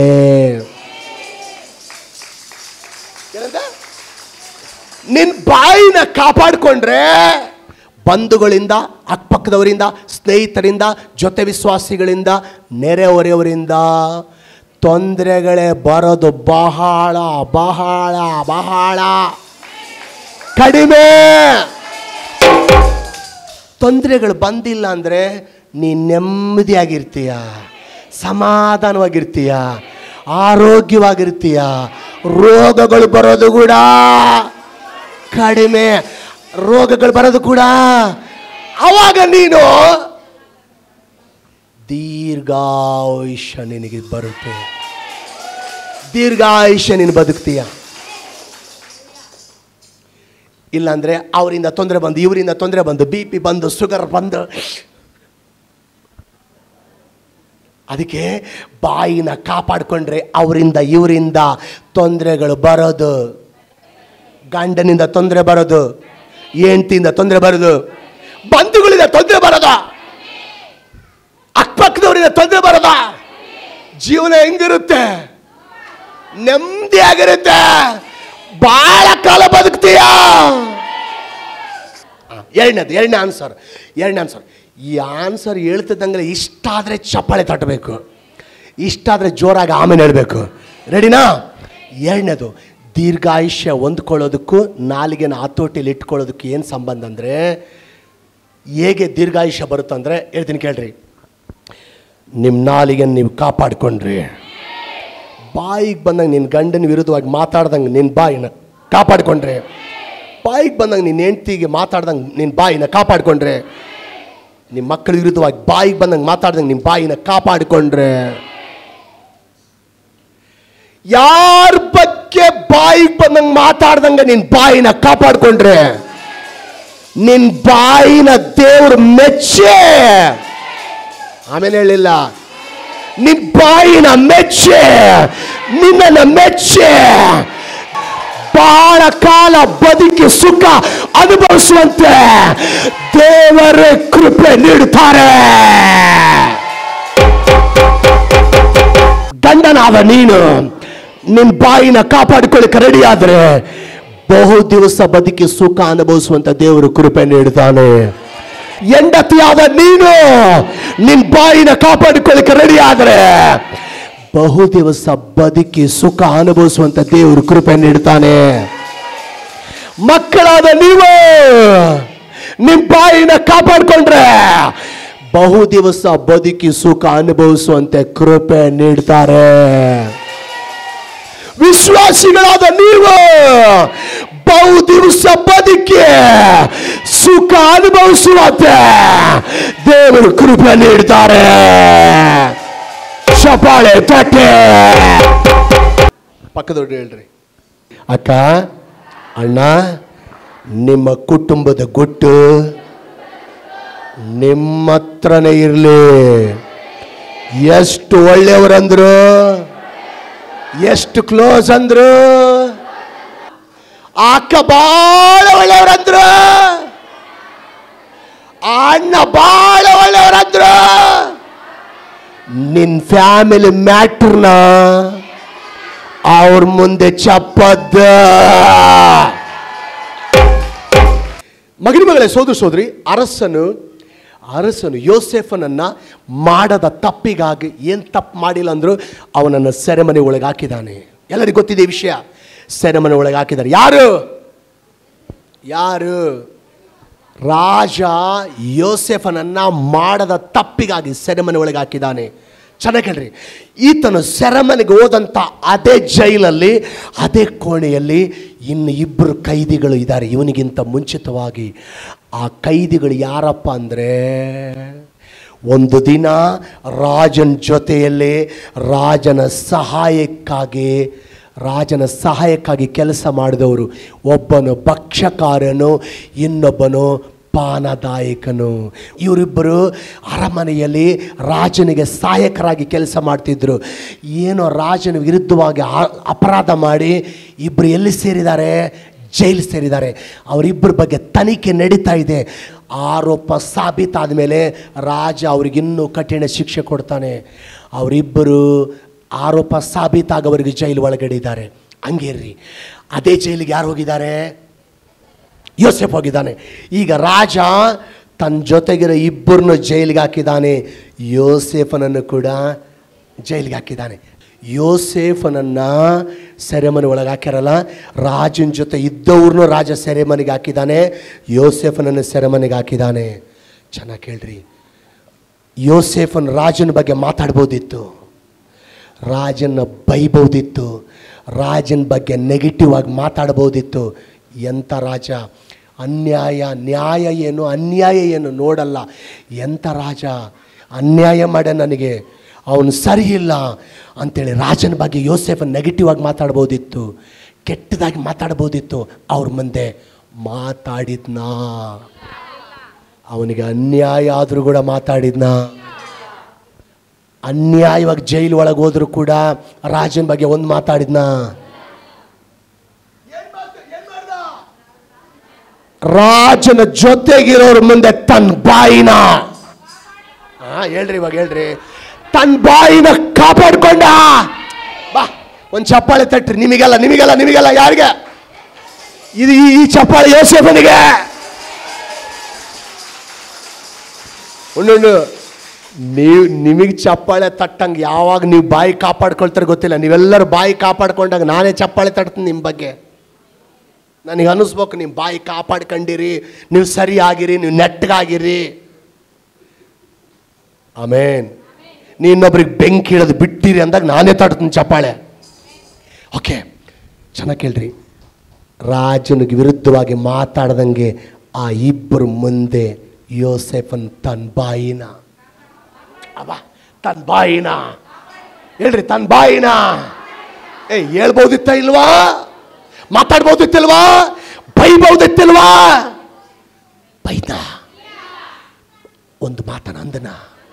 ನಿನ್ನ ಬಾಯಿನ ಕಾಪಾಡಿಕೊಂಡ್ರೆ ಬಂಧುಗಳಿಂದ ಅಕ್ಕಪಕ್ಕದವರಿಂದ ಸ್ನೇಹಿತರಿಂದ ಜೊತೆ ವಿಶ್ವಾಸಿಗಳಿಂದ ನೆರೆಹೊರೆಯವರಿಂದ ತೊಂದರೆಗಳೇ ಬರೋದು ಬಹಳ ಬಹಳ ಬಹಳ ಕಡಿಮೆ ತೊಂದರೆಗಳು ಬಂದಿಲ್ಲ ಅಂದರೆ ನೀನು ನೆಮ್ಮದಿಯಾಗಿರ್ತೀಯ ಸಮಾಧಾನವಾಗಿರ್ತೀಯ ಆರೋಗ್ಯವಾಗಿರ್ತೀಯ ರೋಗಗಳು ಬರೋದು ಕೂಡ ಕಡಿಮೆ ರೋಗಗಳು ಬರೋದು ಕೂಡ ಅವಾಗ ನೀನು ದೀರ್ಘಾಯುಷ್ಯ ನಿನಗೆ ಬರುತ್ತೆ ದೀರ್ಘಾಯುಷ್ಯ ನೀನು ಬದುಕ್ತೀಯ ಇಲ್ಲಾಂದ್ರೆ ಅವರಿಂದ ತೊಂದರೆ ಬಂದು ಇವರಿಂದ ತೊಂದರೆ ಬಂದು ಬಿ ಪಿ ಬಂದು ಶುಗರ್ ಬಂದು ಅದಕ್ಕೆ ಬಾಯಿನ ಕಾಪಾಡಿಕೊಂಡ್ರೆ ಅವರಿಂದ ಇವರಿಂದ ತೊಂದರೆಗಳು ಬರೋದು ಗಂಡನಿಂದ ತೊಂದರೆ ಬರೋದು ಹೆಂಡ್ತಿಯಿಂದ ತೊಂದರೆ ಬರೋದು ಬಂಧುಗಳಿಂದ ತೊಂದರೆ ಬರೋದ ಅಕ್ಕಪಕ್ಕದವರಿಂದ ತೊಂದರೆ ಬರೋದ ಜೀವನ ಹೆಂಗಿರುತ್ತೆ ನೆಮ್ಮದಿಯಾಗಿರುತ್ತೆ ಬಹಳ ಕಾಲ ಬದುಕ್ತೀಯ ಎರಡನೇದು ಎರಡನೇ ಆನ್ಸರ್ ಎರಡನೇ ಆನ್ಸರ್ ಈ ಆನ್ಸರ್ ಹೇಳ್ತಿದ್ದಂಗೆ ಇಷ್ಟ ಆದರೆ ಚಪ್ಪಾಳೆ ತಟ್ಟಬೇಕು ಇಷ್ಟ ಆದರೆ ಜೋರಾಗಿ ಆಮೇಲೆ ಹೇಳಬೇಕು ರೆಡಿನಾ ಎರಡನೇದು ದೀರ್ಘಾಯುಷ್ಯ ಹೊಂದ್ಕೊಳ್ಳೋದಕ್ಕೂ ನಾಲಿಗೆನ ಹತೋಟಿಯಲ್ಲಿ ಇಟ್ಕೊಳ್ಳೋದಕ್ಕೂ ಏನು ಸಂಬಂಧ ಅಂದರೆ ಹೇಗೆ ದೀರ್ಘಾಯುಷ್ಯ ಬರುತ್ತಂದರೆ ಹೇಳ್ತೀನಿ ಕೇಳ್ರಿ ನಿಮ್ಮ ನಾಲಿಗೆ ನೀವು ಕಾಪಾಡ್ಕೊಂಡ್ರಿ ಬಾಯಿಗೆ ಬಂದಂಗೆ ನಿನ್ನ ಗಂಡನ ವಿರುದ್ಧವಾಗಿ ಮಾತಾಡ್ದಂಗೆ ನಿನ್ನ ಬಾಯಿನ ಕಾಪಾಡ್ಕೊಂಡ್ರೆ ಬಾಯಿಗೆ ಬಂದಂಗೆ ನಿನ್ನ ಹೆಂಡ್ತಿಗೆ ಮಾತಾಡ್ದಂಗೆ ನಿನ್ನ ಬಾಯಿನ ಕಾಪಾಡ್ಕೊಂಡ್ರೆ ನಿಮ್ಮ ಮಕ್ಕಳ ವಿರುದ್ಧವಾಗಿ ಬಾಯಿಗೆ ಬಂದಂಗೆ ಮಾತಾಡ್ದಂಗೆ ನಿಮ್ಮ ಬಾಯಿನ ಕಾಪಾಡಿಕೊಂಡ್ರೆ ಯಾರ ಬಗ್ಗೆ ಬಾಯಿಗೆ ಬಂದಂಗೆ ಮಾತಾಡ್ದಂಗೆ ನಿನ್ನ ಬಾಯಿನ ಕಾಪಾಡ್ಕೊಂಡ್ರೆ ನಿನ್ನ ಬಾಯಿನ ದೇವ್ರು ಮೆಚ್ಚೆ ಆಮೇಲೆ ಹೇಳಿಲ್ಲ ನಿನ್ ಬಾಯಿನ ಮೆಚ್ಚೆ ನಿನ್ನನ್ನು ಮೆಚ್ಚೆ ಬಹಳ ಕಾಲ ಬದುಕಿ ಸುಖ ಅನುಭವಿಸುವಂತೆ ದೇವರೇ ಕೃಪೆ ನೀಡುತ್ತಾರೆ ಗಂಡನಾದ ನೀನು ನಿನ್ ಬಾಯಿನ ಕಾಪಾಡಿಕೊಳ್ಳಿಕ್ಕೆ ರೆಡಿ ಆದ್ರೆ ಬಹು ದಿವಸ ಬದುಕಿ ಸುಖ ಅನುಭವಿಸುವಂತ ದೇವರು ಕೃಪೆ ನೀಡುತ್ತಾನೆ ಹೆಂಡತಿಯಾದ ನೀನು ನಿನ್ ಬಾಯಿನ ಕಾಪಾಡಿಕೊಳ್ಳಿಕ್ಕೆ ರೆಡಿ ಆದ್ರೆ ಬಹು ದಿವಸ ಬದುಕಿ ಸುಖ ಅನುಭವಿಸುವಂತ ದೇವರು ಕೃಪೆ ನೀಡ್ತಾನೆ ಮಕ್ಕಳಾದ ನೀವು ನಿಮ್ಮ ಬಾಯಿನ ಕಾಪಾಡ್ಕೊಂಡ್ರೆ ಬಹು ದಿವಸ ಬದುಕಿ ಸುಖ ಅನುಭವಿಸುವಂತೆ ಕೃಪೆ ನೀಡ್ತಾರೆ ವಿಶ್ವಾಸಿಗಳಾದ ನೀವು ಬಹು ದಿವಸ ಬದುಕಿ ಸುಖ ಅನುಭವಿಸುವಂತೆ ದೇವರು ಕೃಪೆ ನೀಡ್ತಾರೆ ಚಪಾಳೆ ತಟ್ಟೆ ಪಕ್ಕದೊಡ್ಡು ಹೇಳ್ರಿ ಅಕ್ಕ ಅಣ್ಣ ನಿಮ್ಮ ಕುಟುಂಬದ ಗುಟ್ಟು ನಿಮ್ಮ ಹತ್ರನೇ ಇರಲಿ ಎಷ್ಟು ಒಳ್ಳೆಯವರಂದ್ರು ಎಷ್ಟು ಕ್ಲೋಸ್ ಅಂದ್ರು ಆ ಅಕ್ಕ ಬಾಳ ಒಳ್ಳೆಯವರಂದ್ರು ಆ ಅಣ್ಣ ಬಾಳ ಒಳ್ಳೆಯವರಂದ್ರು ನಿನ್ ಫ್ಯಾಮಿಲಿ ಮ್ಯಾಟ್ರನ ಅವ್ರ ಮುಂದೆ ಚಪ್ಪದ್ದ ಮಗನ ಮಗಳೇ ಸೋದರ ಸೋದರಿ ಅರಸನು ಅರಸನು ಯೋಸೆಫನನ್ನ ಮಾಡದ ತಪ್ಪಿಗಾಗಿ ಏನು ತಪ್ಪು ಮಾಡಿಲ್ಲ ಅಂದ್ರು ಅವನನ್ನು ಸೆರೆಮನೆ ಒಳಗೆ ಹಾಕಿದ್ದಾನೆ ಎಲ್ಲರಿಗೂ ಗೊತ್ತಿದೆ ಈ ವಿಷಯ ಸೆರೆಮನೆ ಒಳಗೆ ಹಾಕಿದ್ದಾರೆ ಯಾರು ಯಾರು ರಾಜ ಯೋಸೆಫನನ್ನ ಮಾಡದ ತಪ್ಪಿಗಾಗಿ ಸೆರೆಮನೆ ಒಳಗೆ ಹಾಕಿದ್ದಾನೆ ಚೆನ್ನಾಗಿ ಹೇಳ್ರಿ ಈತನು ಸೆರೆಮನೆಗೆ ಹೋದಂಥ ಅದೇ ಜೈಲಲ್ಲಿ ಅದೇ ಕೋಣೆಯಲ್ಲಿ ಇನ್ನು ಇಬ್ಬರು ಕೈದಿಗಳು ಇದ್ದಾರೆ ಇವನಿಗಿಂತ ಮುಂಚಿತವಾಗಿ ಆ ಕೈದಿಗಳು ಯಾರಪ್ಪ ಅಂದರೆ ಒಂದು ದಿನ ರಾಜನ ಜೊತೆಯಲ್ಲಿ ರಾಜನ ಸಹಾಯಕ್ಕಾಗಿ ರಾಜನ ಸಹಾಯಕ್ಕಾಗಿ ಕೆಲಸ ಮಾಡಿದವರು ಒಬ್ಬನು ಭಕ್ಷ್ಯಕಾರನು ಇನ್ನೊಬ್ಬನು ಪಾನದಾಯಕನು ಇವರಿಬ್ಬರು ಅರಮನೆಯಲ್ಲಿ ರಾಜನಿಗೆ ಸಹಾಯಕರಾಗಿ ಕೆಲಸ ಮಾಡ್ತಿದ್ರು ಏನೋ ರಾಜನ ವಿರುದ್ಧವಾಗಿ ಆ- ಅಪರಾಧ ಮಾಡಿ ಇಬ್ಬರು ಎಲ್ಲಿ ಸೇರಿದ್ದಾರೆ ಜೈಲು ಸೇರಿದ್ದಾರೆ ಅವರಿಬ್ಬರ ಬಗ್ಗೆ ತನಿಖೆ ನಡೀತಾ ಇದೆ ಆರೋಪ ಸಾಬೀತಾದ ಮೇಲೆ ರಾಜ ಅವ್ರಿಗಿನ್ನೂ ಕಠಿಣ ಶಿಕ್ಷೆ ಕೊಡ್ತಾನೆ ಅವರಿಬ್ಬರು ಆರೋಪ ಸಾಬೀತಾಗವರಿಗೆ ಜೈಲು ಒಳಗಡೆ ಇದ್ದಾರೆ ಹಂಗೇರ್ರಿ ಅದೇ ಜೈಲಿಗೆ ಯಾರು ಹೋಗಿದ್ದಾರೆ ಯೋಸೆಫ್ ಹೋಗಿದ್ದಾನೆ ಈಗ ರಾಜ ತನ್ನ ಜೊತೆಗಿರೋ ಇಬ್ಬರನ್ನು ಜೈಲಿಗೆ ಹಾಕಿದ್ದಾನೆ ಯೋಸೇಫನನ್ನು ಕೂಡ ಜೈಲಿಗೆ ಹಾಕಿದ್ದಾನೆ ಯೋಸೇಫನನ್ನ ಸೆರೆಮನೆ ಒಳಗೆ ಹಾಕ್ಯಾರಲ್ಲ ರಾಜನ ಜೊತೆ ಇದ್ದವ್ರನ್ನೂ ರಾಜ ಸೆರೆಮನೆಗೆ ಹಾಕಿದ್ದಾನೆ ಯೋಸೇಫನನ್ನು ಸೆರೆಮನೆಗೆ ಹಾಕಿದ್ದಾನೆ ಚೆನ್ನಾಗಿ ಕೇಳ್ರಿ ಯೋಸೇಫನ್ ರಾಜನ ಬಗ್ಗೆ ಮಾತಾಡ್ಬೋದಿತ್ತು ರಾಜನ ಬೈಬೋದಿತ್ತು ರಾಜನ ಬಗ್ಗೆ ನೆಗೆಟಿವ್ ಆಗಿ ಮಾತಾಡ್ಬೋದಿತ್ತು ಎಂಥ ರಾಜ ಅನ್ಯಾಯ ನ್ಯಾಯ ಏನು ಅನ್ಯಾಯ ಏನು ನೋಡಲ್ಲ ಎಂಥ ರಾಜ ಅನ್ಯಾಯ ಮಾಡ ನನಗೆ ಅವನು ಸರಿ ಇಲ್ಲ ಅಂತೇಳಿ ರಾಜನ ಬಗ್ಗೆ ಯೋಸೆಫನ್ ನೆಗೆಟಿವ್ ಆಗಿ ಮಾತಾಡ್ಬೋದಿತ್ತು ಕೆಟ್ಟದಾಗಿ ಮಾತಾಡ್ಬೋದಿತ್ತು ಅವ್ರ ಮುಂದೆ ಮಾತಾಡಿದ್ನಾ ಅವನಿಗೆ ಅನ್ಯಾಯ ಆದರೂ ಕೂಡ ಮಾತಾಡಿದ್ನಾ ಅನ್ಯಾಯವಾಗಿ ಜೈಲು ಒಳಗೆ ಹೋದ್ರು ಕೂಡ ರಾಜನ ಬಗ್ಗೆ ಒಂದು ಮಾತಾಡಿದ್ನ ರಾಜನ ಜೊತೆಗಿರೋರ ಮುಂದೆ ತನ್ನ ಬಾಯಿನ ಹಾ ಹೇಳ್ರಿ ಇವಾಗ ಹೇಳ್ರಿ ತನ್ನ ಬಾಯಿನ ಕಾಪಾಡ್ಕೊಂಡ ಬಾ ಒಂದು ಚಪ್ಪಾಳೆ ತಟ್ರಿ ನಿಮಗೆಲ್ಲ ನಿಮಗೆಲ್ಲ ನಿಮಗೆಲ್ಲ ಯಾರಿಗೆ ಇದು ಈ- ಈ ಚಪ್ಪಾಳೆ ಯೋಸೇಫನಿಗೆ ಉಂಡು ನೀವು ನಿಮಗೆ ಚಪ್ಪಾಳೆ ತಟ್ಟಂಗೆ ಯಾವಾಗ ನೀವು ಬಾಯಿ ಕಾಪಾಡ್ಕೊಳ್ತಾರೆ ಗೊತ್ತಿಲ್ಲ ನೀವೆಲ್ಲರೂ ಬಾಯಿ ಕಾಪಾಡ್ಕೊಂಡಾಗ ನಾನೇ ಚಪ್ಪಾಳೆ ತಟ್ತೀನಿ ನಿಮ್ಮ ಬಗ್ಗೆ ನನಗೆ ಅನ್ನಿಸ್ಬೇಕು ನಿಮ್ಮ ಬಾಯಿ ಕಾಪಾಡ್ಕೊಂಡಿರಿ ನೀವು ಸರಿಯಾಗಿರಿ ನೀವು ನೆಟ್ಟಗಾಗಿರಿ ಆಮೇನ್ ನೀ ಇನ್ನೊಬ್ರಿಗೆ ಬೆಂಕಿ ಇಳೋದು ಬಿಟ್ಟಿರಿ ಅಂದಾಗ ನಾನೇ ತಟ್ತೀನಿ ಚಪ್ಪಾಳೆ ಓಕೆ ಚೆನ್ನಾಗಿ ಕೇಳ್ರಿ ರಾಜನಿಗೆ ವಿರುದ್ಧವಾಗಿ ಮಾತಾಡ್ದಂಗೆ ಆ ಇಬ್ಬರು ಮುಂದೆ ಯೋಸೆಫನ್ ತನ್ನ ಬಾಯಿನ ಅಬ್ಬ ತನ್ನ ಬಾಯಿನ ಹೇಳ್ರಿ ತನ್ನ ಬಾಯಿನ ಏ ಹೇಳ್ಬೋದಿತ್ತ ಇಲ್ವಾ ಮಾತಾಡ್ಬೋದಿತ್ತಿಲ್ವಾ ಬೈಬೋದಿತ್ತಿಲ್ವಾ ಬೈದ ಒಂದು ಮಾತನ ಅಂದನ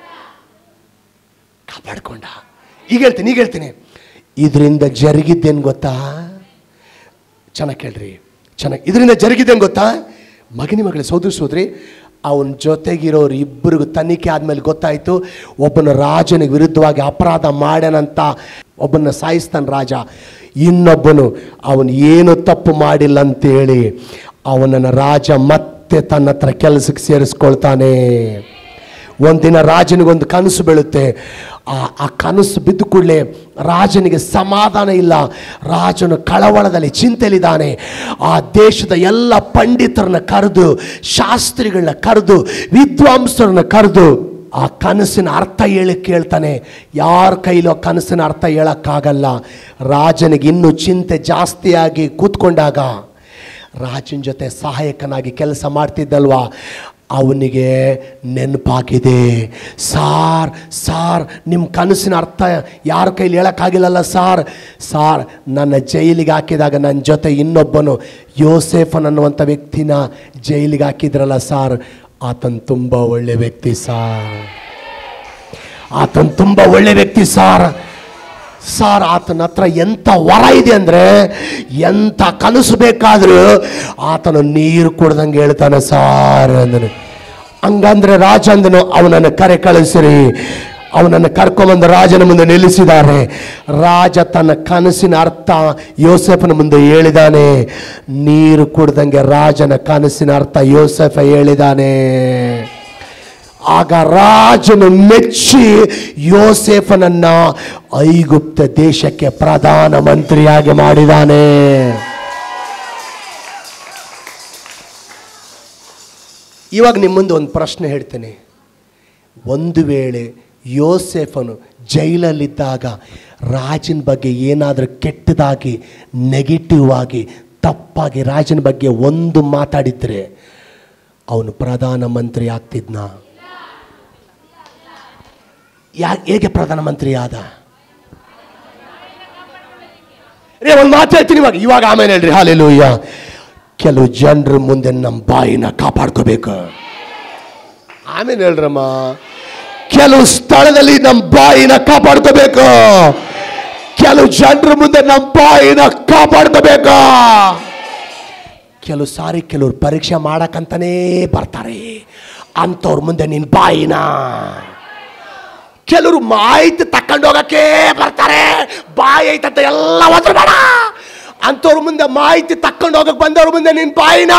ಕಾಪಾಡ್ಕೊಂಡ ಈಗ ಹೇಳ್ತೀನಿ ಈಗ ಹೇಳ್ತೀನಿ ಇದರಿಂದ ಜರುಗಿದ್ದೇನು ಗೊತ್ತಾ ಚೆನ್ನಾಗಿ ಕೇಳ್ರಿ ಚೆನ್ನಾಗಿ ಇದರಿಂದ ಜರುಗಿದ್ದೇನು ಗೊತ್ತಾ ಮಗನಿ ಮಗಳೇ ಸೋದರ ಸೋದ್ರಿ ಅವನ ಜೊತೆಗಿರೋರು ಇಬ್ಬರಿಗೂ ತನಿಖೆ ಆದಮೇಲೆ ಗೊತ್ತಾಯಿತು ಒಬ್ಬನ ರಾಜನಿಗೆ ವಿರುದ್ಧವಾಗಿ ಅಪರಾಧ ಮಾಡ್ಯಾನಂತ ಒಬ್ಬನ ಸಾಯಿಸ್ತಾನೆ ರಾಜ ಇನ್ನೊಬ್ಬನು ಅವನು ಏನು ತಪ್ಪು ಮಾಡಿಲ್ಲ ಅಂತೇಳಿ ಅವನನ್ನು ರಾಜ ಮತ್ತೆ ತನ್ನ ಹತ್ರ ಕೆಲಸಕ್ಕೆ ಸೇರಿಸ್ಕೊಳ್ತಾನೆ ಒಂದಿನ ರಾಜನಿಗೊಂದು ಕನಸು ಬೀಳುತ್ತೆ ಆ ಆ ಕನಸು ಬಿದ್ದ ಕೂಡಲೇ ರಾಜನಿಗೆ ಸಮಾಧಾನ ಇಲ್ಲ ರಾಜನು ಕಳವಳದಲ್ಲಿ ಚಿಂತೆಲಿದ್ದಾನೆ ಆ ದೇಶದ ಎಲ್ಲ ಪಂಡಿತರನ್ನ ಕರೆದು ಶಾಸ್ತ್ರಿಗಳನ್ನ ಕರೆದು ವಿದ್ವಾಂಸರನ್ನ ಕರೆದು ಆ ಕನಸಿನ ಅರ್ಥ ಹೇಳಿ ಕೇಳ್ತಾನೆ ಯಾರ ಕೈಲೋ ಕನಸಿನ ಅರ್ಥ ಹೇಳೋಕ್ಕಾಗಲ್ಲ ರಾಜನಿಗೆ ಇನ್ನೂ ಚಿಂತೆ ಜಾಸ್ತಿಯಾಗಿ ಕೂತ್ಕೊಂಡಾಗ ರಾಜನ ಜೊತೆ ಸಹಾಯಕನಾಗಿ ಕೆಲಸ ಮಾಡ್ತಿದ್ದಲ್ವಾ ಅವನಿಗೆ ನೆನಪಾಗಿದೆ ಸಾರ್ ಸಾರ್ ನಿಮ್ಮ ಕನಸಿನ ಅರ್ಥ ಯಾರ ಕೈಲಿ ಹೇಳೋಕ್ಕಾಗಿಲ್ಲಲ್ಲ ಸಾರ್ ಸಾರ್ ನನ್ನ ಜೈಲಿಗೆ ಹಾಕಿದಾಗ ನನ್ನ ಜೊತೆ ಇನ್ನೊಬ್ಬನು ಯೋಸೇಫನ್ ಅನ್ನುವಂಥ ವ್ಯಕ್ತಿನ ಜೈಲಿಗೆ ಹಾಕಿದ್ರಲ್ಲ ಸಾರ್ ಆತನ್ ತುಂಬ ಒಳ್ಳೆ ವ್ಯಕ್ತಿ ಸಾರ್ ಆತನ್ ತುಂಬ ಒಳ್ಳೆ ವ್ಯಕ್ತಿ ಸಾರ್ ಸಾರ್ ಆತನ ಹತ್ರ ಎಂಥ ವರ ಇದೆ ಅಂದರೆ ಎಂಥ ಕನಸು ಬೇಕಾದರೂ ಆತನು ನೀರು ಕುಡ್ದಂಗೆ ಹೇಳ್ತಾನೆ ಸಾರ್ ಅಂದನು ಹಂಗಂದ್ರೆ ರಾಜ ಅಂದನು ಅವನನ್ನು ಕರೆ ಕಳಿಸಿರಿ ಅವನನ್ನು ಕರ್ಕೊಂಬಂದು ರಾಜನ ಮುಂದೆ ನಿಲ್ಲಿಸಿದ್ದಾರೆ ರಾಜ ತನ್ನ ಕನಸಿನ ಅರ್ಥ ಯೋಸೆಫನ ಮುಂದೆ ಹೇಳಿದಾನೆ ನೀರು ಕುಡ್ದಂಗೆ ರಾಜನ ಕನಸಿನ ಅರ್ಥ ಯೋಸೆಫ ಹೇಳಿದಾನೆ ಆಗ ರಾಜನು ಮೆಚ್ಚಿ ಯೋಸೇಫನನ್ನ ಐಗುಪ್ತ ದೇಶಕ್ಕೆ ಪ್ರಧಾನ ಮಂತ್ರಿಯಾಗಿ ಮಾಡಿದಾನೆ ಇವಾಗ ನಿಮ್ಮ ಮುಂದೆ ಒಂದು ಪ್ರಶ್ನೆ ಹೇಳ್ತೇನೆ ಒಂದು ವೇಳೆ ಯೋಸೆಫನು ಜೈಲಲ್ಲಿದ್ದಾಗ ರಾಜನ ಬಗ್ಗೆ ಏನಾದರೂ ಕೆಟ್ಟದಾಗಿ ನೆಗೆಟಿವ್ ಆಗಿ ತಪ್ಪಾಗಿ ರಾಜನ ಬಗ್ಗೆ ಒಂದು ಮಾತಾಡಿದ್ರೆ ಅವನು ಪ್ರಧಾನಮಂತ್ರಿ ಆಗ್ತಿದ್ನ ಯಾ ಹೇಗೆ ಪ್ರಧಾನಮಂತ್ರಿ ಆದ ರೇ ಒಂದು ಮಾತು ಹೇಳ್ತೀನಿ ಇವಾಗ ಇವಾಗ ಆಮೇಲೆ ಹೇಳ್ರಿ ಹಾಲೆಲೂಯ್ಯ ಕೆಲವು ಜನರ ಮುಂದೆ ನಮ್ಮ ಬಾಯಿನ ಕಾಪಾಡ್ಕೋಬೇಕು ಆಮೇಲೆ ಹೇಳ್ರಮ್ಮ ಕೆಲವು ಸ್ಥಳದಲ್ಲಿ ನಮ್ಮ ಬಾಯಿನ ಕಾಪಾಡ್ಕೋಬೇಕು ಕೆಲವು ಜನರ ಮುಂದೆ ನಮ್ಮ ಬಾಯಿನ ಕಾಪಾಡ್ಕೋಬೇಕು ಕೆಲವು ಸಾರಿ ಕೆಲವ್ರು ಪರೀಕ್ಷೆ ಮಾಡಕ್ಕಂತಾನೇ ಬರ್ತಾರೆ ಅಂಥವ್ರ ಮುಂದೆ ನಿನ್ನ ಬಾಯಿನ ಕೆಲವರು ಮಾಹಿತಿ ತಕೊಂಡು ಹೋಗಕ್ಕೆ ಬರ್ತಾರೆ ಬಾಯಿ ಐತಂತ ಎಲ್ಲ ಒದ್ರ ಬೇಡ ಅಂಥವ್ರ ಮುಂದೆ ಮಾಹಿತಿ ತಕೊಂಡು ಹೋಗಕ್ಕೆ ಬಂದವ್ರ ಮುಂದೆ ನಿನ್ನ ಬಾಯಿನ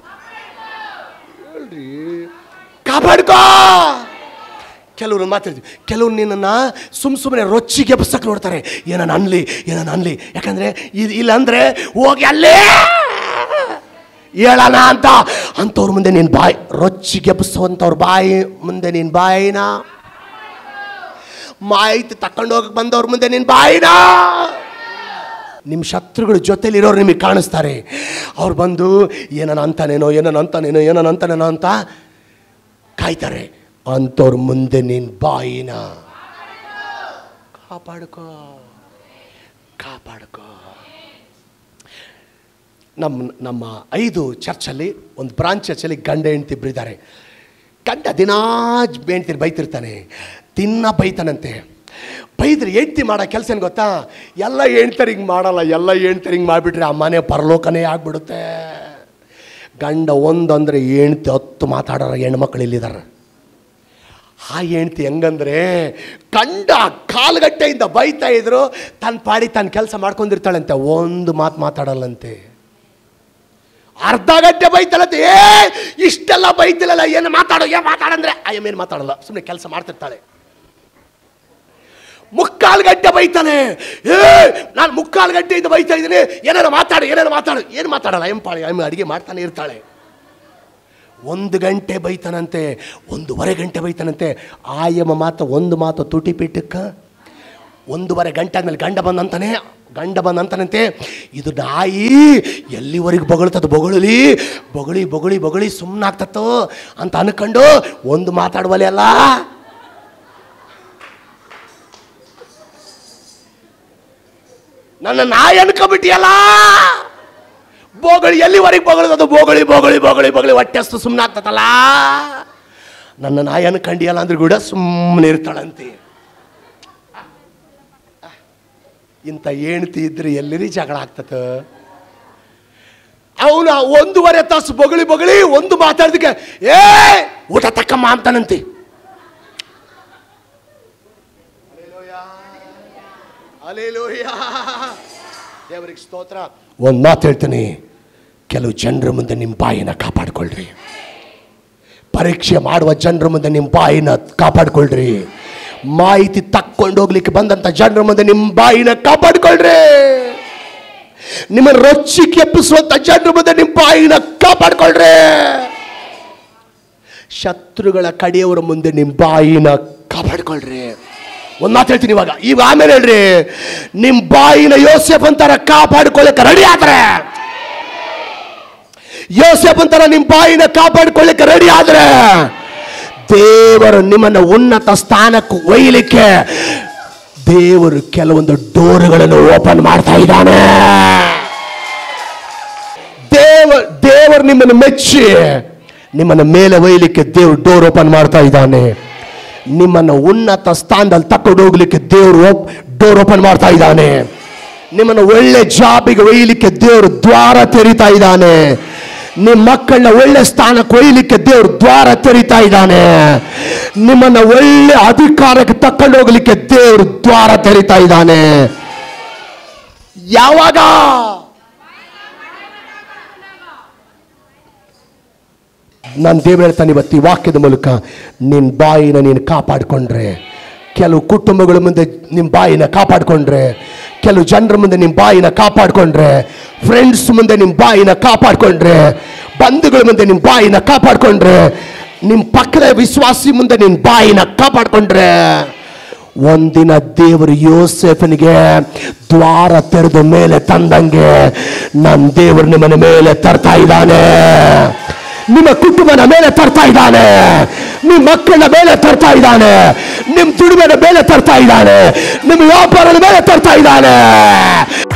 ಹೇಳ್ರಿ ಕಾಪಾಡ್ಕೋ ಕೆಲವರು ಮಾತಾಡ್ತೀವಿ ಕೆಲವ್ರು ನಿನ್ನನ್ನು ಸುಮ್ ಸುಮ್ಮನೆ ರೊಚ್ಚಿಗೆ ಎಬ್ಸಕ್ಕೆ ನೋಡ್ತಾರೆ ಏನನ್ನ ಅನ್ಲಿ ಏನನ್ನ ಅನ್ಲಿ ಯಾಕಂದ್ರೆ ಇದು ಇಲ್ಲ ಅಂದ್ರೆ ಹೋಗಿ ಅಲ್ಲೇ ಹೇಳೋಣ ಅಂತ ಅಂಥವ್ರ ಮುಂದೆ ನಿನ್ನ ಬಾಯಿ ರೊಚ್ಚಿಗೆ ಎಬ್ಸುವಂಥವ್ರ ಬಾಯಿ ಮುಂದೆ ನಿನ್ನ ಬಾಯಿನ ಮಾಹಿತಿ ತಕೊಂಡು ಹೋಗಕ್ಕೆ ಬಂದವ್ರ ಮುಂದೆ ನಿನ್ನ ಬಾಯಿನ ನಿಮ್ಮ ಶತ್ರುಗಳ ಜೊತೆಲಿರೋರು ನಿಮಗೆ ಕಾಣಿಸ್ತಾರೆ ಅವ್ರು ಬಂದು ಏನನ ಅಂತಾನೇನೋ ಏನನ ಅಂತಾನೇನೋ ಏನನ ಅಂತಾನೇನೋ ಅಂತ ಕಾಯ್ತಾರೆ ಅಂಥವ್ರ ಮುಂದೆ ನಿನ್ನ ಬಾಯಿನ ಕಾಪಾಡ್ಕೋ ಕಾಪಾಡ್ಕೋ ನಮ್ಮ ನಮ್ಮ ಐದು ಚರ್ಚಲ್ಲಿ ಒಂದು ಬ್ರಾಂಚ್ ಚರ್ಚಲ್ಲಿ ಗಂಡ ಹೆಂಡ್ತಿ ಇಬ್ರು ಇದ್ದಾರೆ ಗಂಡ ದಿನಾ ಹೆಂಡ್ತಿ ಬೈತಿರ್ತಾನೆ ದಿನ ಬೈತಾನಂತೆ ಬೈದ್ರೆ ಹೆಂಡ್ತಿ ಮಾಡೋ ಕೆಲಸ ಏನು ಗೊತ್ತಾ ಎಲ್ಲ ಹೆಣ್ತರು ಹಿಂಗೆ ಮಾಡಲ್ಲ ಎಲ್ಲ ಹೆಣ್ತರು ಹಿಂಗೆ ಮಾಡಿಬಿಟ್ರೆ ಆ ಮನೆ ಪರಲೋಕನೇ ಆಗ್ಬಿಡುತ್ತೆ ಗಂಡ ಒಂದಂದ್ರೆ ಹೆಣ್ತಿ ಹತ್ತು ಮಾತಾಡೋರ ಹೆಣ್ಮಕ್ಳು ಇಲ್ಲಿದ್ದಾರೆ ಆ ಹೆಣ್ತಿ ಹೆಂಗಂದ್ರೆ ಕಂಡ ಕಾಲ್ಗಟ್ಟೆಯಿಂದ ಬೈತಾ ಇದ್ರು ತನ್ನ ಪಾಡಿ ತನ್ನ ಕೆಲಸ ಮಾಡ್ಕೊಂಡಿರ್ತಾಳಂತೆ ಒಂದು ಮಾತು ಮಾತಾಡಲ್ಲಂತೆ ಅರ್ಧ ಗಂಟೆ ಬೈತಾಳಂತೆ ಏ ಇಷ್ಟೆಲ್ಲ ಬೈತಿಲ್ಲಲ್ಲ ಏನು ಮಾತಾಡೋ ಏನು ಮಾತಾಡಂದ್ರೆ ಆ ಏನು ಮಾತಾಡಲ್ಲ ಸುಮ್ಮನೆ ಕೆಲಸ ಮಾಡ್ತಿರ್ತಾಳೆ ಮುಕ್ಕಾಲು ಗಂಟೆ ಬೈತಾನೆ ಏ ನಾನು ಮುಕ್ಕಾಲು ಗಂಟೆಯಿಂದ ಬೈತಾ ಇದ್ದೀನಿ ಏನಾರು ಮಾತಾಡು ಏನಾರು ಮಾತಾಡು ಏನು ಮಾತಾಡಲ್ಲ ಎಂಪಾಳಿ ಎಮ್ಮೆ ಅಡುಗೆ ಮಾಡ್ತಾನೆ ಇರ್ತಾಳೆ ಒಂದು ಗಂಟೆ ಬೈತಾನಂತೆ ಒಂದೂವರೆ ಗಂಟೆ ಬೈತಾನಂತೆ ಆಯಮ್ಮ ಮಾತು ಒಂದು ಮಾತು ತುಟಿ ಪಿಟ್ಟಕ್ಕೆ ಒಂದೂವರೆ ಗಂಟೆ ಆದ್ಮೇಲೆ ಗಂಡ ಬಂದಂತಾನೆ ಗಂಡ ಬಂದಂತಾನಂತೆ ಇದು ನಾಯಿ ಎಲ್ಲಿವರೆಗೆ ಬೊಗಳ್ತದ ಬೊಗಳಲಿ ಬೊಗಳಿ ಬೊಗಳಿ ಬೊಗಳಿ ಸುಮ್ಮನಾಗ್ತತ್ತೋ ಅಂತ ಅನ್ಕೊಂಡು ಒಂದು ಮಾತಾಡುವಲ್ಲಿ ಅಲ್ಲ ನನ್ನ ನಾಯಿ ಅನ್ಕೊಬಿಟ್ಟಿಯಲ್ಲ ಬೋಗಳಿ ಎಲ್ಲಿವರೆಗೆ ಬೊಗಳದದು ಬೋಗಳಿ ಬೋಗಳಿ ಬೋಗಳಿ ಬೋಗಳಿ ಹೊಟ್ಟೆಸ್ತು ಸುಮ್ಮನೆ ಆಗ್ತತಲ್ಲ ನನ್ನ ನಾಯಿ ಅನ್ಕಂಡಿಯಲ್ಲ ಅಂದ್ರೆ ಕೂಡ ಸುಮ್ಮನೆ ಇರ್ತಾಳಂತೆ ಇಂಥ ಹೆಣ್ತಿ ಇದ್ರೆ ಎಲ್ಲಿರಿ ಜಗಳ ಆಗ್ತತ ಅವನು ಒಂದೂವರೆ ತಾಸು ಬೊಗಳಿ ಬೊಗಳಿ ಒಂದು ಮಾತಾಡಿದಕ್ಕೆ ಏ ಊಟ ತಕ್ಕಮ್ಮ ಅಂತಾನಂತೆ ದೇವರಿಗೆ ಸ್ತೋತ್ರ ಒಂದು ಮಾತು ಹೇಳ್ತೀನಿ ಕೆಲವು ಜನರ ಮುಂದೆ ನಿಮ್ಮ ಬಾಯಿನ ಕಾಪಾಡ್ಕೊಳ್ರಿ ಪರೀಕ್ಷೆ ಮಾಡುವ ಜನರ ಮುಂದೆ ನಿಮ್ಮ ಬಾಯಿನ ಕಾಪಾಡ್ಕೊಳ್ರಿ ಮಾಹಿತಿ ತಕ್ಕೊಂಡೋಗ್ಲಿಕ್ಕೆ ಬಂದಂತ ಜನರ ಮುಂದೆ ನಿಮ್ಮ ಬಾಯಿನ ಕಾಪಾಡ್ಕೊಳ್ರಿ ನಿಮ್ಮ ರೊಚ್ಚಿ ಕೆಪ್ಪಿಸುವಂತ ಜನರ ಮುಂದೆ ನಿಮ್ಮ ಬಾಯಿನ ಕಾಪಾಡ್ಕೊಳ್ರಿ ಶತ್ರುಗಳ ಕಡೆಯವರ ಮುಂದೆ ನಿಮ್ಮ ಬಾಯಿನ ಕಾಪಾಡ್ಕೊಳ್ರಿ ಒಂದ್ ಮಾತು ಹೇಳ್ತೀನಿ ಇವಾಗ ಈಗ ಆಮೇಲೆ ಹೇಳ್ರಿ ನಿಮ್ಮ ಬಾಯಿನ ಯೋಸೆಫ್ ಅಂತಾರ ಕಾಪಾಡ್ಕೊಳ್ಳಕ್ಕೆ ರೆಡಿ ಆದ್ರೆ ಯೋಸೆಫ್ ಅಂತಾರ ನಿಮ್ಮ ಬಾಯಿನ ಕಾಪಾಡ್ಕೊಳ್ಳಿಕ್ಕೆ ರೆಡಿ ಆದ್ರೆ ದೇವರು ನಿಮ್ಮನ್ನು ಉನ್ನತ ಸ್ಥಾನಕ್ಕೆ ಒಯ್ಯಲಿಕ್ಕೆ ದೇವರು ಕೆಲವೊಂದು ಡೋರ್ಗಳನ್ನು ಓಪನ್ ಮಾಡ್ತಾ ಇದ್ದಾನೆ ದೇವ ದೇವರು ನಿಮ್ಮನ್ನು ಮೆಚ್ಚಿ ನಿಮ್ಮನ್ನು ಮೇಲೆ ಒಯ್ಯಲಿಕ್ಕೆ ದೇವರು ಡೋರ್ ಓಪನ್ ಮಾಡ್ತಾ ಇದ್ದಾನೆ ನಿಮ್ಮನ್ನು ಉನ್ನತ ಸ್ಥಾನದಲ್ಲಿ ತಕೊಂಡು ಹೋಗ್ಲಿಕ್ಕೆ ದೇವರು ಡೋರ್ ಓಪನ್ ಮಾಡ್ತಾ ಇದ್ದಾನೆ ನಿಮ್ಮನ್ನು ಒಳ್ಳೆ ಜಾಬಿಗೆ ಒಯ್ಯಲಿಕ್ಕೆ ದೇವರು ದ್ವಾರ ತೆರಿತಾ ಇದ್ದಾನೆ ನಿಮ್ಮ ಮಕ್ಕಳನ್ನ ಒಳ್ಳೆ ಸ್ಥಾನಕ್ಕೆ ಒಯ್ಯಲಿಕ್ಕೆ ದೇವರು ದ್ವಾರ ತೆರಿತಾ ಇದ್ದಾನೆ ನಿಮ್ಮನ್ನ ಒಳ್ಳೆ ಅಧಿಕಾರಕ್ಕೆ ತಕೊಂಡು ಹೋಗ್ಲಿಕ್ಕೆ ದೇವರು ದ್ವಾರ ತೆರಿತಾ ಇದ್ದಾನೆ ಯಾವಾಗ ನಾನು ದೇವ್ರು ಹೇಳ್ತಾನೆ ಇವತ್ತು ಈ ವಾಕ್ಯದ ಮೂಲಕ ನಿನ್ನ ಬಾಯಿನ ನೀನು ಕಾಪಾಡಿಕೊಂಡ್ರೆ ಕೆಲವು ಕುಟುಂಬಗಳ ಮುಂದೆ ನಿಮ್ಮ ಬಾಯಿನ ಕಾಪಾಡಿಕೊಂಡ್ರೆ ಕೆಲವು ಜನರ ಮುಂದೆ ನಿಮ್ಮ ಬಾಯಿನ ಕಾಪಾಡಿಕೊಂಡ್ರೆ ಫ್ರೆಂಡ್ಸ್ ಮುಂದೆ ನಿಮ್ಮ ಬಾಯಿನ ಕಾಪಾಡಿಕೊಂಡ್ರೆ ಬಂಧುಗಳ ಮುಂದೆ ನಿಮ್ಮ ಬಾಯಿನ ಕಾಪಾಡಿಕೊಂಡ್ರೆ ನಿಮ್ಮ ಪಕ್ಕದ ವಿಶ್ವಾಸಿ ಮುಂದೆ ನಿನ್ನ ಬಾಯಿನ ಕಾಪಾಡಿಕೊಂಡ್ರೆ ಒಂದಿನ ದೇವರು ಯೋಸೆಫನಿಗೆ ದ್ವಾರ ತೆರೆದ ಮೇಲೆ ತಂದಂಗೆ ನನ್ನ ದೇವರು ನಿಮ್ಮನ ಮೇಲೆ ತರ್ತಾ ಇದ್ದಾನೆ ನಿಮ್ಮ ಕುಟುಂಬನ ಮೇಲೆ ತರ್ತಾ ಇದ್ದಾನೆ ನಿಮ್ಮ ಮಕ್ಕಳ ಮೇಲೆ ತರ್ತಾ ಇದ್ದಾನೆ ನಿಮ್ಮ ದುಡಿಮೆನ ಮೇಲೆ ತರ್ತಾ ಇದ್ದಾನೆ ನಿಮ್ಮ ವ್ಯಾಪಾರದ ಮೇಲೆ ತರ್ತಾ ಇದ್ದಾನೆ